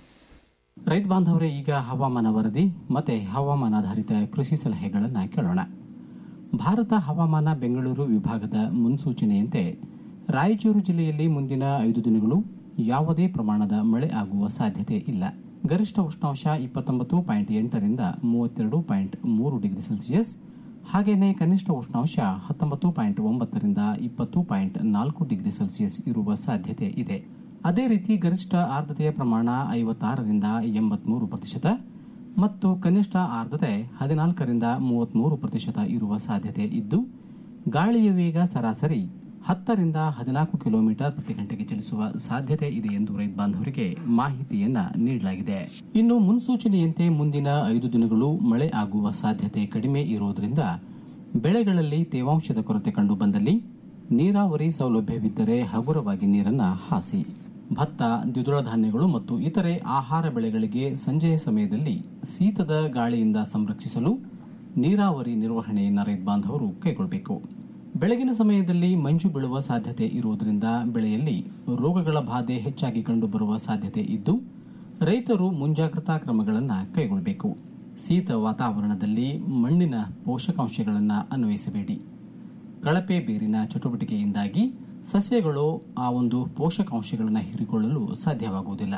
ರೈತ ಬಾಂಧವರೇ ಈಗ ಹವಾಮಾನ ವರದಿ ಮತ್ತೆ ಹವಾಮಾನಾಧಾರಿತ ಕೃಷಿ ಸಲಹೆಗಳನ್ನು ಕೇಳೋಣ ಭಾರತ ಹವಾಮಾನ ಬೆಂಗಳೂರು ವಿಭಾಗದ ಮುನ್ಸೂಚನೆಯಂತೆ ರಾಯಚೂರು ಜಿಲ್ಲೆಯಲ್ಲಿ ಮುಂದಿನ ಐದು ದಿನಗಳು ಯಾವುದೇ ಪ್ರಮಾಣದ ಮಳೆ ಆಗುವ ಸಾಧ್ಯತೆ ಇಲ್ಲ ಗರಿಷ್ಠ ಉಷ್ಣಾಂಶ ಇಪ್ಪತ್ತೊಂಬತ್ತು ಪಾಯಿಂಟ್ ಎಂಟರಿಂದ ಮೂವತ್ತೆರಡು ಪಾಯಿಂಟ್ ಮೂರು ಡಿಗ್ರಿ ಸೆಲ್ಸಿಯಸ್ ಹಾಗೆಯೇ ಕನಿಷ್ಠ ಉಷ್ಣಾಂಶ ಹತ್ತೊಂಬತ್ತು ಪಾಯಿಂಟ್ ಒಂಬತ್ತರಿಂದ ಇಪ್ಪತ್ತು ಪಾಯಿಂಟ್ ನಾಲ್ಕು ಡಿಗ್ರಿ ಸೆಲ್ಸಿಯಸ್ ಇರುವ ಸಾಧ್ಯತೆ ಇದೆ ಅದೇ ರೀತಿ ಗರಿಷ್ಠ ಆರ್ದ್ರತೆಯ ಪ್ರಮಾಣ ಐವತ್ತಾರರಿಂದ ಎಂಬತ್ಮೂರು ಪ್ರತಿಶತ ಮತ್ತು ಕನಿಷ್ಠ ಆರ್ದ್ರತೆ ಹದಿನಾಲ್ಕರಿಂದ ಮೂವತ್ಮೂರು ಪ್ರತಿಶತ ಇರುವ ಸಾಧ್ಯತೆ ಇದ್ದು ಗಾಳಿಯ ವೇಗ ಸರಾಸರಿ ಹತ್ತರಿಂದ ಹದಿನಾಲ್ಕು ಕಿಲೋಮೀಟರ್ ಪ್ರತಿ ಗಂಟೆಗೆ ಚಲಿಸುವ ಸಾಧ್ಯತೆ ಇದೆ ಎಂದು ರೈತ ಬಾಂಧವರಿಗೆ ಮಾಹಿತಿಯನ್ನ ನೀಡಲಾಗಿದೆ ಇನ್ನು ಮುನ್ಸೂಚನೆಯಂತೆ ಮುಂದಿನ ಐದು ದಿನಗಳು ಮಳೆ ಆಗುವ ಸಾಧ್ಯತೆ ಕಡಿಮೆ ಇರುವುದರಿಂದ ಬೆಳೆಗಳಲ್ಲಿ ತೇವಾಂಶದ ಕೊರತೆ ಕಂಡು ಬಂದಲ್ಲಿ ನೀರಾವರಿ ಸೌಲಭ್ಯವಿದ್ದರೆ ಹಗುರವಾಗಿ ನೀರನ್ನ ಹಾಸಿ ಭತ್ತ ದ್ವಿದಳ ಧಾನ್ಯಗಳು ಮತ್ತು ಇತರೆ ಆಹಾರ ಬೆಳೆಗಳಿಗೆ ಸಂಜೆಯ ಸಮಯದಲ್ಲಿ ಶೀತದ ಗಾಳಿಯಿಂದ ಸಂರಕ್ಷಿಸಲು ನೀರಾವರಿ ನಿರ್ವಹಣೆಯನ್ನು ರೈತ ಬಾಂಧವರು ಕೈಗೊಳ್ಳಬೇಕು ಬೆಳಗಿನ ಸಮಯದಲ್ಲಿ ಮಂಜು ಬೀಳುವ ಸಾಧ್ಯತೆ ಇರುವುದರಿಂದ ಬೆಳೆಯಲ್ಲಿ ರೋಗಗಳ ಬಾಧೆ ಹೆಚ್ಚಾಗಿ ಕಂಡುಬರುವ ಸಾಧ್ಯತೆ ಇದ್ದು ರೈತರು ಮುಂಜಾಗ್ರತಾ ಕ್ರಮಗಳನ್ನು ಕೈಗೊಳ್ಳಬೇಕು ಶೀತ ವಾತಾವರಣದಲ್ಲಿ ಮಣ್ಣಿನ ಪೋಷಕಾಂಶಗಳನ್ನು ಅನ್ವಯಿಸಬೇಡಿ ಕಳಪೆ ಬೇರಿನ ಚಟುವಟಿಕೆಯಿಂದಾಗಿ ಸಸ್ಯಗಳು ಆ ಒಂದು ಪೋಷಕಾಂಶಗಳನ್ನು ಹೀರಿಕೊಳ್ಳಲು ಸಾಧ್ಯವಾಗುವುದಿಲ್ಲ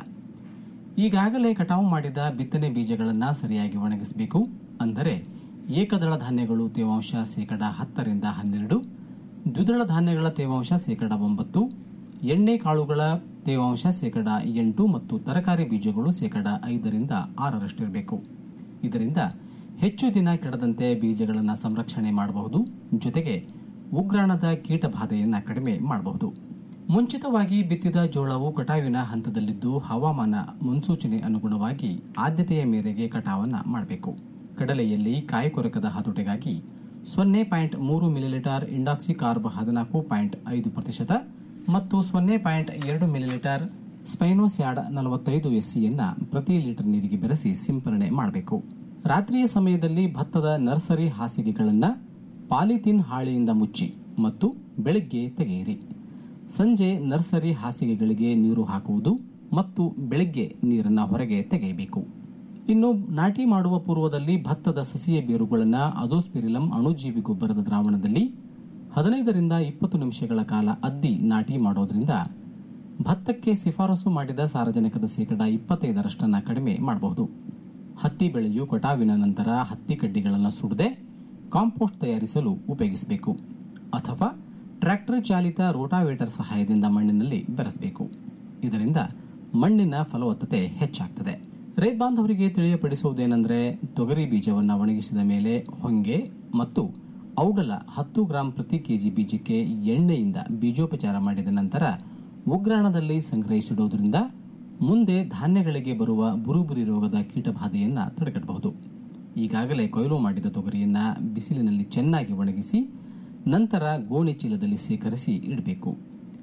ಈಗಾಗಲೇ ಕಟಾವು ಮಾಡಿದ ಬಿತ್ತನೆ ಬೀಜಗಳನ್ನು ಸರಿಯಾಗಿ ಒಣಗಿಸಬೇಕು ಅಂದರೆ ಏಕದಳ ಧಾನ್ಯಗಳು ತೇವಾಂಶ ಶೇಕಡ ಹತ್ತರಿಂದ ಹನ್ನೆರಡು ದ್ವಿದಳ ಧಾನ್ಯಗಳ ತೇವಾಂಶ ಶೇಕಡ ಒಂಬತ್ತು ಎಣ್ಣೆ ಕಾಳುಗಳ ತೇವಾಂಶ ಶೇಕಡ ಎಂಟು ಮತ್ತು ತರಕಾರಿ ಬೀಜಗಳು ಶೇಕಡ ಐದರಿಂದ ಆರರಷ್ಟಿರಬೇಕು ಇದರಿಂದ ಹೆಚ್ಚು ದಿನ ಕೆಡದಂತೆ ಬೀಜಗಳನ್ನು ಸಂರಕ್ಷಣೆ ಮಾಡಬಹುದು ಜೊತೆಗೆ ಉಗ್ರಾಣದ ಕೀಟ ಬಾಧೆಯನ್ನು ಕಡಿಮೆ ಮಾಡಬಹುದು ಮುಂಚಿತವಾಗಿ ಬಿತ್ತಿದ ಜೋಳವು ಕಟಾವಿನ ಹಂತದಲ್ಲಿದ್ದು ಹವಾಮಾನ ಮುನ್ಸೂಚನೆ ಅನುಗುಣವಾಗಿ ಆದ್ಯತೆಯ ಮೇರೆಗೆ ಕಟಾವನ್ನ ಮಾಡಬೇಕು ಕಡಲೆಯಲ್ಲಿ ಕಾಯಿಕೊರಕದ ಹತೋಟಿಗಾಗಿ ಸೊನ್ನೆ ಪಾಯಿಂಟ್ ಮೂರು ಮಿಲಿಲೀಟರ್ ಇಂಡಾಕ್ಸಿ ಕಾರ್ಬ್ ಹದಿನಾಲ್ಕು ಪಾಯಿಂಟ್ ಐದು ಪ್ರತಿಶತ ಮತ್ತು ಸೊನ್ನೆ ಪಾಯಿಂಟ್ ಎರಡು ಮಿಲಿಲೀಟರ್ ಸ್ಪೈನೋಸ್ಯಾಡ್ ನಲವತ್ತೈದು ಎಸ್ಸಿಯನ್ನ ಪ್ರತಿ ಲೀಟರ್ ನೀರಿಗೆ ಬೆರೆಸಿ ಸಿಂಪರಣೆ ಮಾಡಬೇಕು ರಾತ್ರಿಯ ಸಮಯದಲ್ಲಿ ಭತ್ತದ ನರ್ಸರಿ ಹಾಸಿಗೆಗಳನ್ನು ಪಾಲಿಥೀನ್ ಹಾಳೆಯಿಂದ ಮುಚ್ಚಿ ಮತ್ತು ಬೆಳಗ್ಗೆ ತೆಗೆಯಿರಿ ಸಂಜೆ ನರ್ಸರಿ ಹಾಸಿಗೆಗಳಿಗೆ ನೀರು ಹಾಕುವುದು ಮತ್ತು ಬೆಳಗ್ಗೆ ನೀರನ್ನು ಹೊರಗೆ ತೆಗೆಯಬೇಕು ಇನ್ನು ನಾಟಿ ಮಾಡುವ ಪೂರ್ವದಲ್ಲಿ ಭತ್ತದ ಸಸಿಯ ಬೇರುಗಳನ್ನು ಅಜೋಸ್ಪಿರಿಲಂ ಅಣುಜೀವಿ ಗೊಬ್ಬರದ ದ್ರಾವಣದಲ್ಲಿ ಹದಿನೈದರಿಂದ ಇಪ್ಪತ್ತು ನಿಮಿಷಗಳ ಕಾಲ ಅದ್ದಿ ನಾಟಿ ಮಾಡೋದ್ರಿಂದ ಭತ್ತಕ್ಕೆ ಶಿಫಾರಸು ಮಾಡಿದ ಸಾರಜನಕದ ಶೇಕಡ ಇಪ್ಪತ್ತೈದರಷ್ಟನ್ನು ಕಡಿಮೆ ಮಾಡಬಹುದು ಹತ್ತಿ ಬೆಳೆಯು ಕಟಾವಿನ ನಂತರ ಹತ್ತಿ ಕಡ್ಡಿಗಳನ್ನು ಸುಡದೆ ಕಾಂಪೋಸ್ಟ್ ತಯಾರಿಸಲು ಉಪಯೋಗಿಸಬೇಕು ಅಥವಾ ಟ್ರ್ಯಾಕ್ಟರ್ ಚಾಲಿತ ರೋಟಾವೇಟರ್ ಸಹಾಯದಿಂದ ಮಣ್ಣಿನಲ್ಲಿ ಬೆರೆಸಬೇಕು ಇದರಿಂದ ಮಣ್ಣಿನ ಫಲವತ್ತತೆ ಹೆಚ್ಚಾಗ್ತದೆ ರೈತ ಬಾಂಧವರಿಗೆ ತಿಳಿಯಪಡಿಸುವುದೇನೆಂದರೆ ತೊಗರಿ ಬೀಜವನ್ನು ಒಣಗಿಸಿದ ಮೇಲೆ ಹೊಂಗೆ ಮತ್ತು ಔಡಲ ಹತ್ತು ಗ್ರಾಂ ಪ್ರತಿ ಕೆಜಿ ಬೀಜಕ್ಕೆ ಎಣ್ಣೆಯಿಂದ ಬೀಜೋಪಚಾರ ಮಾಡಿದ ನಂತರ ಉಗ್ರಾಣದಲ್ಲಿ ಸಂಗ್ರಹಿಸಿಡುವುದರಿಂದ ಮುಂದೆ ಧಾನ್ಯಗಳಿಗೆ ಬರುವ ಬುರುಬುರಿ ರೋಗದ ಕೀಟಬಾಧೆಯನ್ನು ತಡೆಗಟ್ಟಬಹುದು ಈಗಾಗಲೇ ಕೊಯ್ಲು ಮಾಡಿದ ತೊಗರಿಯನ್ನ ಬಿಸಿಲಿನಲ್ಲಿ ಚೆನ್ನಾಗಿ ಒಣಗಿಸಿ ನಂತರ ಗೋಣಿ ಚೀಲದಲ್ಲಿ ಸೇಕರಿಸಿ ಇಡಬೇಕು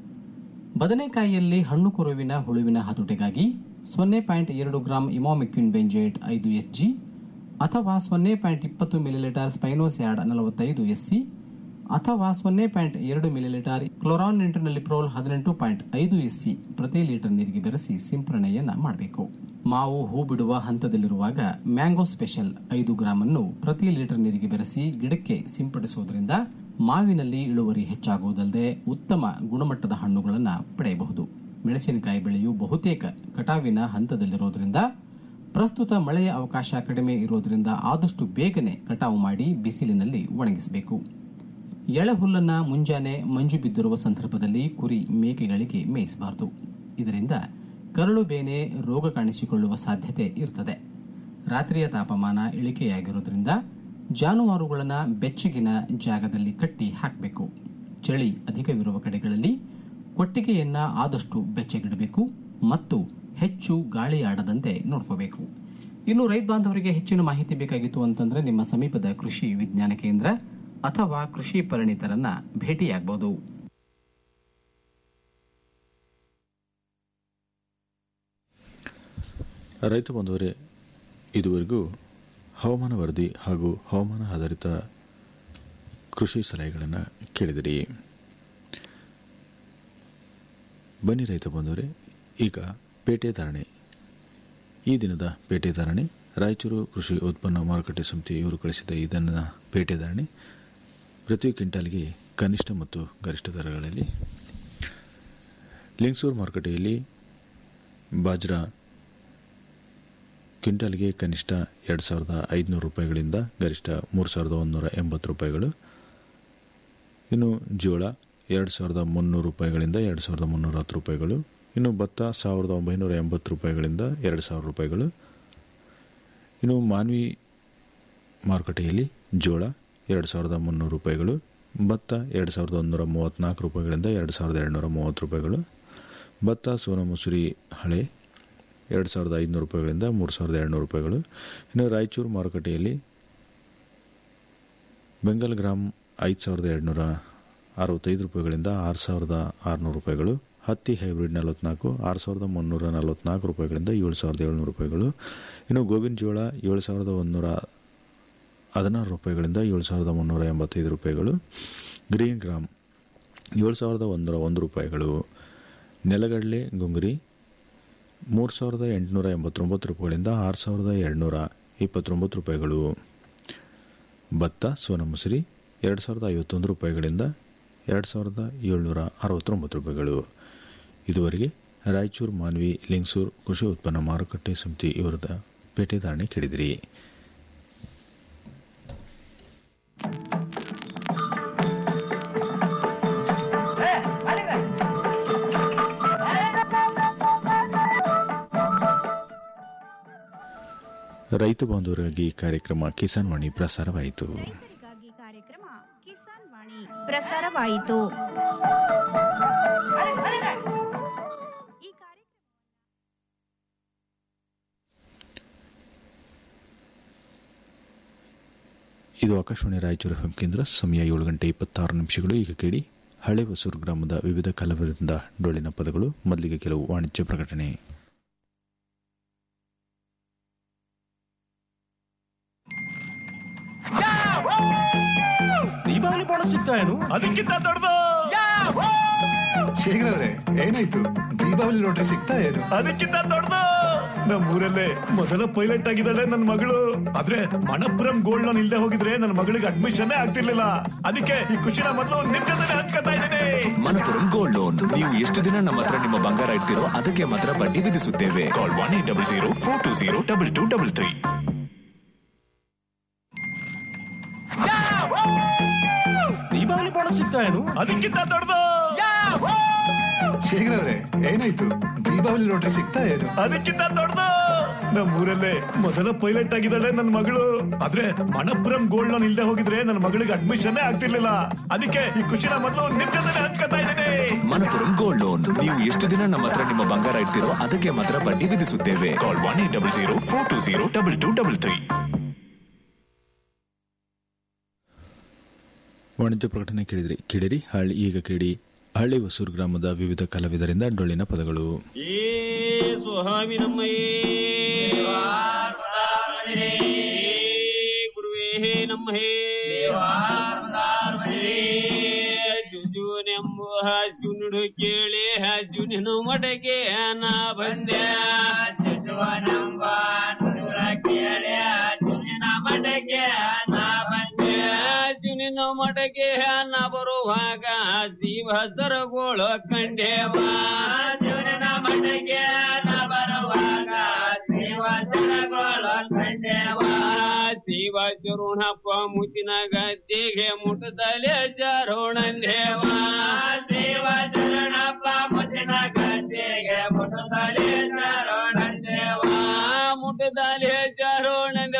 ಬದನೆಕಾಯಿಯಲ್ಲಿ ಹಣ್ಣು ಕೊರುವಿನ ಹುಳುವಿನ ಹತೋಟಿಗಾಗಿ ಸೊನ್ನೆ ಪಾಯಿಂಟ್ ಎರಡು ಗ್ರಾಂ ಇಮಾಮಿಕ್ವಿನ್ ಬೆಂಜೇಟ್ ಐದು ಎಚ್ ಅಥವಾ ಸೊನ್ನೆ ಪಾಯಿಂಟ್ ಇಪ್ಪತ್ತು ಮಿಲಿಲೀಟರ್ ಸ್ಪೈನೋಸ್ಯಾಡ್ ನಲವತ್ತೈದು ಎಸ್ಸಿ ಅಥವಾ ಸೊನ್ನೆ ಪಾಯಿಂಟ್ ಎರಡು ಮಿಲಿಲೀಟರ್ ಕ್ಲೋರಾನ್ ಪ್ರೋಲ್ ಹದಿನೆಂಟು ಪಾಯಿಂಟ್ ಐದು ಎಸ್ಸಿ ಪ್ರತಿ ಲೀಟರ್ ನೀರಿಗೆ ಬೆರೆಸಿ ಸಿಂಪರಣೆಯನ್ನ ಮಾಡಬೇಕು ಮಾವು ಹೂ ಬಿಡುವ ಹಂತದಲ್ಲಿರುವಾಗ ಮ್ಯಾಂಗೋ ಸ್ಪೆಷಲ್ ಐದು ಗ್ರಾಂ ಅನ್ನು ಪ್ರತಿ ಲೀಟರ್ ನೀರಿಗೆ ಬೆರೆಸಿ ಗಿಡಕ್ಕೆ ಸಿಂಪಡಿಸುವುದರಿಂದ ಮಾವಿನಲ್ಲಿ ಇಳುವರಿ ಹೆಚ್ಚಾಗುವುದಲ್ಲದೆ ಉತ್ತಮ ಗುಣಮಟ್ಟದ ಹಣ್ಣುಗಳನ್ನು ಪಡೆಯಬಹುದು ಮೆಣಸಿನಕಾಯಿ ಬೆಳೆಯು ಬಹುತೇಕ ಕಟಾವಿನ ಹಂತದಲ್ಲಿರೋದ್ರಿಂದ ಪ್ರಸ್ತುತ ಮಳೆಯ ಅವಕಾಶ ಕಡಿಮೆ ಇರೋದ್ರಿಂದ ಆದಷ್ಟು ಬೇಗನೆ ಕಟಾವು ಮಾಡಿ ಬಿಸಿಲಿನಲ್ಲಿ ಒಣಗಿಸಬೇಕು ಎಳೆ ಹುಲ್ಲನ್ನ ಮುಂಜಾನೆ ಮಂಜು ಬಿದ್ದಿರುವ ಸಂದರ್ಭದಲ್ಲಿ ಕುರಿ ಮೇಕೆಗಳಿಗೆ ಮೇಯಿಸಬಾರದು ಇದರಿಂದ ಕರಳು ಬೇನೆ ರೋಗ ಕಾಣಿಸಿಕೊಳ್ಳುವ ಸಾಧ್ಯತೆ ಇರುತ್ತದೆ ರಾತ್ರಿಯ ತಾಪಮಾನ ಇಳಿಕೆಯಾಗಿರುವುದರಿಂದ ಜಾನುವಾರುಗಳನ್ನು ಬೆಚ್ಚಗಿನ ಜಾಗದಲ್ಲಿ ಕಟ್ಟಿ ಹಾಕಬೇಕು ಚಳಿ ಅಧಿಕವಿರುವ ಕಡೆಗಳಲ್ಲಿ ಕೊಟ್ಟಿಗೆಯನ್ನ ಆದಷ್ಟು ಬೆಚ್ಚಗಿಡಬೇಕು ಮತ್ತು ಹೆಚ್ಚು ಗಾಳಿ ಆಡದಂತೆ ನೋಡ್ಕೋಬೇಕು ಇನ್ನು ರೈತ ಬಾಂಧವರಿಗೆ ಹೆಚ್ಚಿನ ಮಾಹಿತಿ ಬೇಕಾಗಿತ್ತು ಅಂತಂದ್ರೆ ನಿಮ್ಮ ಸಮೀಪದ ಕೃಷಿ ವಿಜ್ಞಾನ ಕೇಂದ್ರ ಅಥವಾ ಕೃಷಿ ಪರಿಣಿತರನ್ನ ಭೇಟಿಯಾಗಬಹುದು ರೈತ ಬಂಧುವರೇ ಇದುವರೆಗೂ ಹವಾಮಾನ ವರದಿ ಹಾಗೂ ಹವಾಮಾನ ಆಧಾರಿತ ಕೃಷಿ ಸಲಹೆಗಳನ್ನು ಕೇಳಿದಿರಿ ಬನ್ನಿ ರೈತ ಬಂಧುವರೇ ಈಗ ಪೇಟೆ ಧಾರಣೆ ಈ ದಿನದ ಪೇಟೆ ಧಾರಣೆ ರಾಯಚೂರು ಕೃಷಿ ಉತ್ಪನ್ನ ಮಾರುಕಟ್ಟೆ ಸಮಿತಿ ಇವರು ಕಳಿಸಿದ ಇದನ್ನು ಪೇಟೆ ಧಾರಣೆ ಪ್ರತಿ ಕ್ವಿಂಟಾಲ್ಗೆ ಕನಿಷ್ಠ ಮತ್ತು ಗರಿಷ್ಠ ದರಗಳಲ್ಲಿ ಲಿಂಗ್ಸೂರು ಮಾರುಕಟ್ಟೆಯಲ್ಲಿ ಬಾಜ್ರಾ ಕ್ವಿಂಟಾಲ್ಗೆ ಕನಿಷ್ಠ ಎರಡು ಸಾವಿರದ ಐದುನೂರು ರೂಪಾಯಿಗಳಿಂದ ಗರಿಷ್ಠ ಮೂರು ಸಾವಿರದ ಒಂದುನೂರ ಎಂಬತ್ತು ರೂಪಾಯಿಗಳು ಇನ್ನು ಜೋಳ ಎರಡು ಸಾವಿರದ ಮುನ್ನೂರು ರೂಪಾಯಿಗಳಿಂದ ಎರಡು ಸಾವಿರದ ಮುನ್ನೂರ ಹತ್ತು ರೂಪಾಯಿಗಳು ಇನ್ನು ಭತ್ತ ಸಾವಿರದ ಒಂಬೈನೂರ ಎಂಬತ್ತು ರೂಪಾಯಿಗಳಿಂದ ಎರಡು ಸಾವಿರ ರೂಪಾಯಿಗಳು ಇನ್ನು ಮಾನ್ವಿ ಮಾರುಕಟ್ಟೆಯಲ್ಲಿ ಜೋಳ ಎರಡು ಸಾವಿರದ ಮುನ್ನೂರು ರೂಪಾಯಿಗಳು ಭತ್ತ ಎರಡು ಸಾವಿರದ ಒಂದುನೂರ ಮೂವತ್ತ್ನಾಲ್ಕು ರೂಪಾಯಿಗಳಿಂದ ಎರಡು ಸಾವಿರದ ಎರಡುನೂರ ಮೂವತ್ತು ರೂಪಾಯಿಗಳು ಭತ್ತ ಸೋನಾ ಮಸೂರಿ ಹಳೆ ಎರಡು ಸಾವಿರದ ಐದುನೂರು ರೂಪಾಯಿಗಳಿಂದ ಮೂರು ಸಾವಿರದ ಎರಡುನೂರು ರೂಪಾಯಿಗಳು ಇನ್ನು ರಾಯಚೂರು ಮಾರುಕಟ್ಟೆಯಲ್ಲಿ ಬೆಂಗಲ್ ಗ್ರಾಮ್ ಐದು ಸಾವಿರದ ಎರಡುನೂರ ಅರವತ್ತೈದು ರೂಪಾಯಿಗಳಿಂದ ಆರು ಸಾವಿರದ ಆರುನೂರು ರೂಪಾಯಿಗಳು ಹತ್ತಿ ಹೈಬ್ರಿಡ್ ನಲವತ್ನಾಲ್ಕು ಆರು ಸಾವಿರದ ಮುನ್ನೂರ ನಲವತ್ನಾಲ್ಕು ರೂಪಾಯಿಗಳಿಂದ ಏಳು ಸಾವಿರದ ಏಳ್ನೂರು ರೂಪಾಯಿಗಳು ಇನ್ನು ಗೋವಿನ ಜೋಳ ಏಳು ಸಾವಿರದ ಒಂದುನೂರ ಹದಿನಾರು ರೂಪಾಯಿಗಳಿಂದ ಏಳು ಸಾವಿರದ ಮುನ್ನೂರ ಎಂಬತ್ತೈದು ರೂಪಾಯಿಗಳು ಗ್ರೀನ್ ಗ್ರಾಮ್ ಏಳು ಸಾವಿರದ ಒಂದೂರ ಒಂದು ರೂಪಾಯಿಗಳು ನೆಲಗಡಲೆ ಗುಂಗುರಿ ಮೂರು ಸಾವಿರದ ಎಂಟುನೂರ ಎಂಬತ್ತೊಂಬತ್ತು ರೂಪಾಯಿಗಳಿಂದ ಆರು ಸಾವಿರದ ಎರಡುನೂರ ಇಪ್ಪತ್ತೊಂಬತ್ತು ರೂಪಾಯಿಗಳು ಭತ್ತ ಸೋನಾ ಮಸೂರಿ ಎರಡು ಸಾವಿರದ ಐವತ್ತೊಂದು ರೂಪಾಯಿಗಳಿಂದ ಎರಡು ಸಾವಿರದ ಏಳ್ನೂರ ಅರವತ್ತೊಂಬತ್ತು ರೂಪಾಯಿಗಳು ಇದುವರೆಗೆ ರಾಯಚೂರು ಮಾನ್ವಿ ಲಿಂಗ್ಸೂರು ಕೃಷಿ ಉತ್ಪನ್ನ ಮಾರುಕಟ್ಟೆ ಸಮಿತಿ ಇವರದ ಪೇಟೆ ಧಾರಣೆ ಕೇಳಿದಿರಿ ರೈತ ಬಾಂಧವರಿಗಾಗಿ ಕಾರ್ಯಕ್ರಮ ಕಿಸಾನ್ ವಾಣಿ ಪ್ರಸಾರವಾಯಿತು ರೈತರಿಗಾಗಿ ಕಾರ್ಯಕ್ರಮ ಕಿಸಾನ್ ವಾಣಿ ಪ್ರಸಾರವಾಯಿತು ಈ ಕಾರ್ಯಕ್ರಮ ಇದು ಆಕಾಶವಾಣಿ ರಾಯಚೂರು ಎಫ್ಎಂ ಕೇಂದ್ರ ಸಮಯ ಏಳು ಗಂಟೆ ಇಪ್ಪತ್ತಾರು ನಿಮಿಷಗಳು ಈಗ ಕೇಳಿ ಹಳೆ ಹೊಸೂರು ಗ್ರಾಮದ ವಿವಿಧ ಕಲಾವಿದರಿಂದ ಡೊಳ್ಳಿನ ಪದಗಳು ಮೊದಲಿಗೆ ಕೆಲವು ವಾಣಿಜ್ಯ ಪ್ರಕಟಣೆ ದೀಪಾವಳಿ ಬೋನಸ್ ಸಿಗ್ತಾ ಏನು ಅದಕ್ಕಿಂತ ದೊಡ್ಡದು ಶೇಖರ್ ಅವರೇ ಏನಾಯ್ತು ದೀಪಾವಳಿ ಲಾಟ್ರಿ ಸಿಗ್ತಾ ಏನು ಅದಕ್ಕಿಂತ ದೊಡ್ಡದು ನಮ್ಮೂರಲ್ಲೇ ಮೊದಲ ಪೈಲಟ್ ಆಗಿದ್ದಾಳೆ ನನ್ನ ಮಗಳು ಆದ್ರೆ ಮಣಪುರಂ ಗೋಲ್ಡ್ ಲೋನ್ ಇಲ್ದೆ ಹೋಗಿದ್ರೆ ನನ್ನ ಮಗಳಿಗೆ ಅಡ್ಮಿಷನ್ ಆಗ್ತಿರ್ಲಿಲ್ಲ ಅದಕ್ಕೆ ಈ ಖುಷಿನ ಮೊದಲು ನಿಮ್ ಜೊತೆ ಹಂಚ್ಕೊತಾ ಇದ್ದೀನಿ ಮನಪುರಂ ಗೋಲ್ಡ್ ಲೋನ್ ನೀವು ಎಷ್ಟು ದಿನ ನಮ್ಮ ಹತ್ರ ನಿಮ್ಮ ಬಂಗಾರ ಇಡ್ತಿರೋ ಅದಕ್ಕೆ ಮಾತ್ರ ಬಡ್ಡಿ ವಿಧಿಸುತ್ತೇವೆ call one eight double zero four two zero double two double three Deepavali bonus ಸಿಗ್ತಾ ಏನು ಅದಕ್ಕಿಂತ ದೊಡ್ಡದು ಶೇಖರ್ ಅವರೇ ಏನಾಯ್ತು ದೀಪಾವಳಿ ಲಾಟ್ರಿ ಸಿಗ್ತಾ ಏನು ಅದಕ್ಕಿಂತ ದೊಡ್ಡದು ನಮ್ಮೂರಲ್ಲೇ ಮೊದಲ ಪೈಲಟ್ ಆಗಿದ್ದಾಳೆ ನನ್ನ ಮಗಳು ಆದ್ರೆ ಮಣಪುರಂ ಗೋಲ್ಡ್ ಲೋನ್ ಇಲ್ದೆ ಹೋಗಿದ್ರೆ ನನ್ನ ಮಗಳಿಗೆ ಅಡ್ಮಿಷನ್ ಆಗ್ತಿರ್ಲಿಲ್ಲ ಅದಕ್ಕೆ ಈ ಖುಷಿನ ಮೊದಲು ನಿಮ್ ಜೊತೆ ಹಂಚ್ಕೊತಾ ಇದ್ದೀನಿ ಮನಪುರಂ ಗೋಲ್ಡ್ ಲೋನ್ ನೀವು ಎಷ್ಟು ದಿನ ನಮ್ಮ ಹತ್ರ ನಿಮ್ಮ ಬಂಗಾರ ಇಡ್ತಿರೋ ಅದಕ್ಕೆ ಮಾತ್ರ ಬಡ್ಡಿ ವಿಧಿಸುತ್ತೇವೆ call one eight double zero four two zero double two double three ವಾಣಿಜ್ಯ ಪ್ರಕಟಣೆ ಕೇಳಿದ್ರಿ ಕೇಳಿರಿ ಹಳ್ಳಿ ಈಗ ಕೇಳಿ ಹಳ್ಳಿ ಹೊಸೂರು ಗ್ರಾಮದ ವಿವಿಧ ಕಲಾವಿದರಿಂದ ಡೊಳ್ಳಿನ ಪದಗಳು ಏ ಸ್ವಾಮಿ ನಮ್ಮಯ್ಯೇ ಗುರುವೇ ನಮ್ಮಹೇ ಶಿವನೆಂಬ ಶಿವನುಡು ಕೇಳಿ ಶಿವನ ಮಡಗೆ ನಾ ಬಂದೆ ಶಿವನೆಂಬ ನುಡುರ ಕೇಳಿ ಶಿವನ ಮಡಗೆ ನಾ ಬಂದೆ ಶಿವನ ಮಡಗೆ ನಾ ಬರುವಾಗ ಶಿವ ಸರಗೋಳ ಕಂಡೇವ ಶಿವನ ಮಡಗೆ ನಾ ಬರುವಾಗ ಶಿವ ಸರಗೋಳ ಕಂಡೇವ ಶಿವ ಶರಣಪ್ಪ ಮುತ್ತಿನ ಗದ್ದೆಗೆ ಮುಟ್ಟದಲೆ ಶರಣಂದೇವ ಶಿವ ಶರಣಪ್ಪ ಮುತ್ತಿನ ಗದ್ದೆಗೆ ಮುಟ್ಟದಲೆ ಶರಣಂದೇವ ಮುಟ್ಟದಲೆ ಶರಣ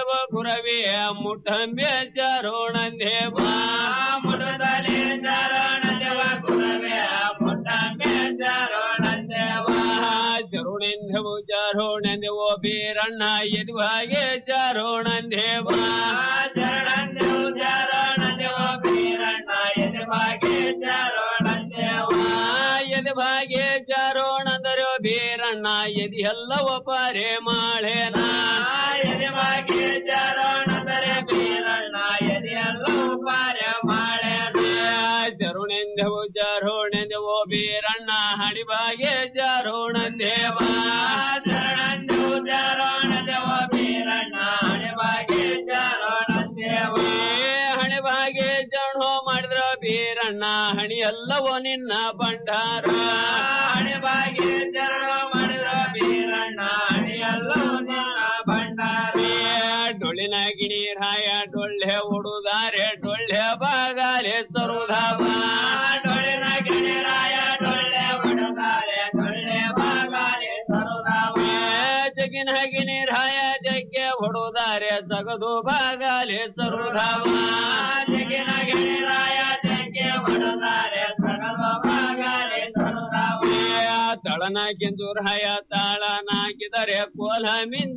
ದೇವ ಗುರವೇ ಮುಟ್ಟಂಬೆ ಚರೋಣಂದೇವ ಮುಟ್ಟದಲೆ ಚರೋಣಂದೇವ ಗುರವೇ ಮುಟ್ಟಂಬೆ ಚರೋಣಂದೇವ ಚರುಣೆಂದೆವು ಚರೋಣಂದೆವು ಬೀರಣ್ಣ ಎದುವಾಗೆ ಚರೋಣಂದೇವ ಚರಣಂದೆವು ಚರೋಣಂದೆವು ಬೀರಣ್ಣ ಎದುವಾಗೆ ಚರೋಣಂದೇವ ಎದುವಾಗೆ ಚರೋಣಂದರು ಬೀರಣ್ಣ ಎದಿ ಎಲ್ಲವ ಪರೆ ಮಾಳೇನ ಎದುವಾಗೆ ಚರೋಣಂದರೆ ಬೀರಣ್ಣ ಎದಿ ಎಲ್ಲವ ಪರೆ ಮಾಳೇನ ಚರುಣೆಂದೆವು ಚರೋಣೆಂದೆವು ಬೀರಣ್ಣ ಹಣಿಬಾಗೆ ಚರೋಣಂದೇವ ಚರಣಂದೆವು ಚರೋಣದೆವ ಬೀರಣ್ಣ ಹಣಿಬಾಗೆ ಚರೋಣಂದೇವ ಹಣಿಬಾಗೆ ಚರಣೋ ಮಾಡಿದ್ರ ಬೀರಣ್ಣ ಹಣಿ ಎಲ್ಲವೋ ನಿನ್ನ ಭಂಡಾರ ಹಣಿಬಾಗೆ ಚರಣ ಮಾಡಿದ್ರ ಬೀರಣ್ಣ ಹಣಿ ಎಲ್ಲವೋ ನಿನ್ನ ಭಂಡಾರ ಡೊಳ್ಳಿನ ಗಿಣಿ ರಾಯ ಡೊಳ್ಳೆ ಉಡುದಾರೆ ಡೊಳ್ಳೆ ಬಾಗಾಲೆ ಸರುಧಾವ ಡೊಳ್ಳಿನ ಗಿಣಿ ರಾಯ ಡೊಳ್ಳೆ ಉಡುದಾರೆ ಡೊಳ್ಳೆ ಬಾಗಾಲೆ ಸರುಧಾವ ಜಗಿನ ಗಿಣಿ ರಾಯ ಜಗ್ಗೆ ಹೊಡುದಾರೆ ಸಗದು ಬಾಗಾಲೆ ಸರುಧಾವ ಜಗಿನ ಗಿಣಿ ರಾಯ ಜಗ್ಗೆ ಹೊಡುದಾರೆ ಸಗದು ಬಾಗಾಲೆ ಸರುಧಾವ ತಳನ ಕೆಂಜೂರಾಯ ತಾಳನಾಕಿದರೆ ಕೋಲ ಮಿಂಚ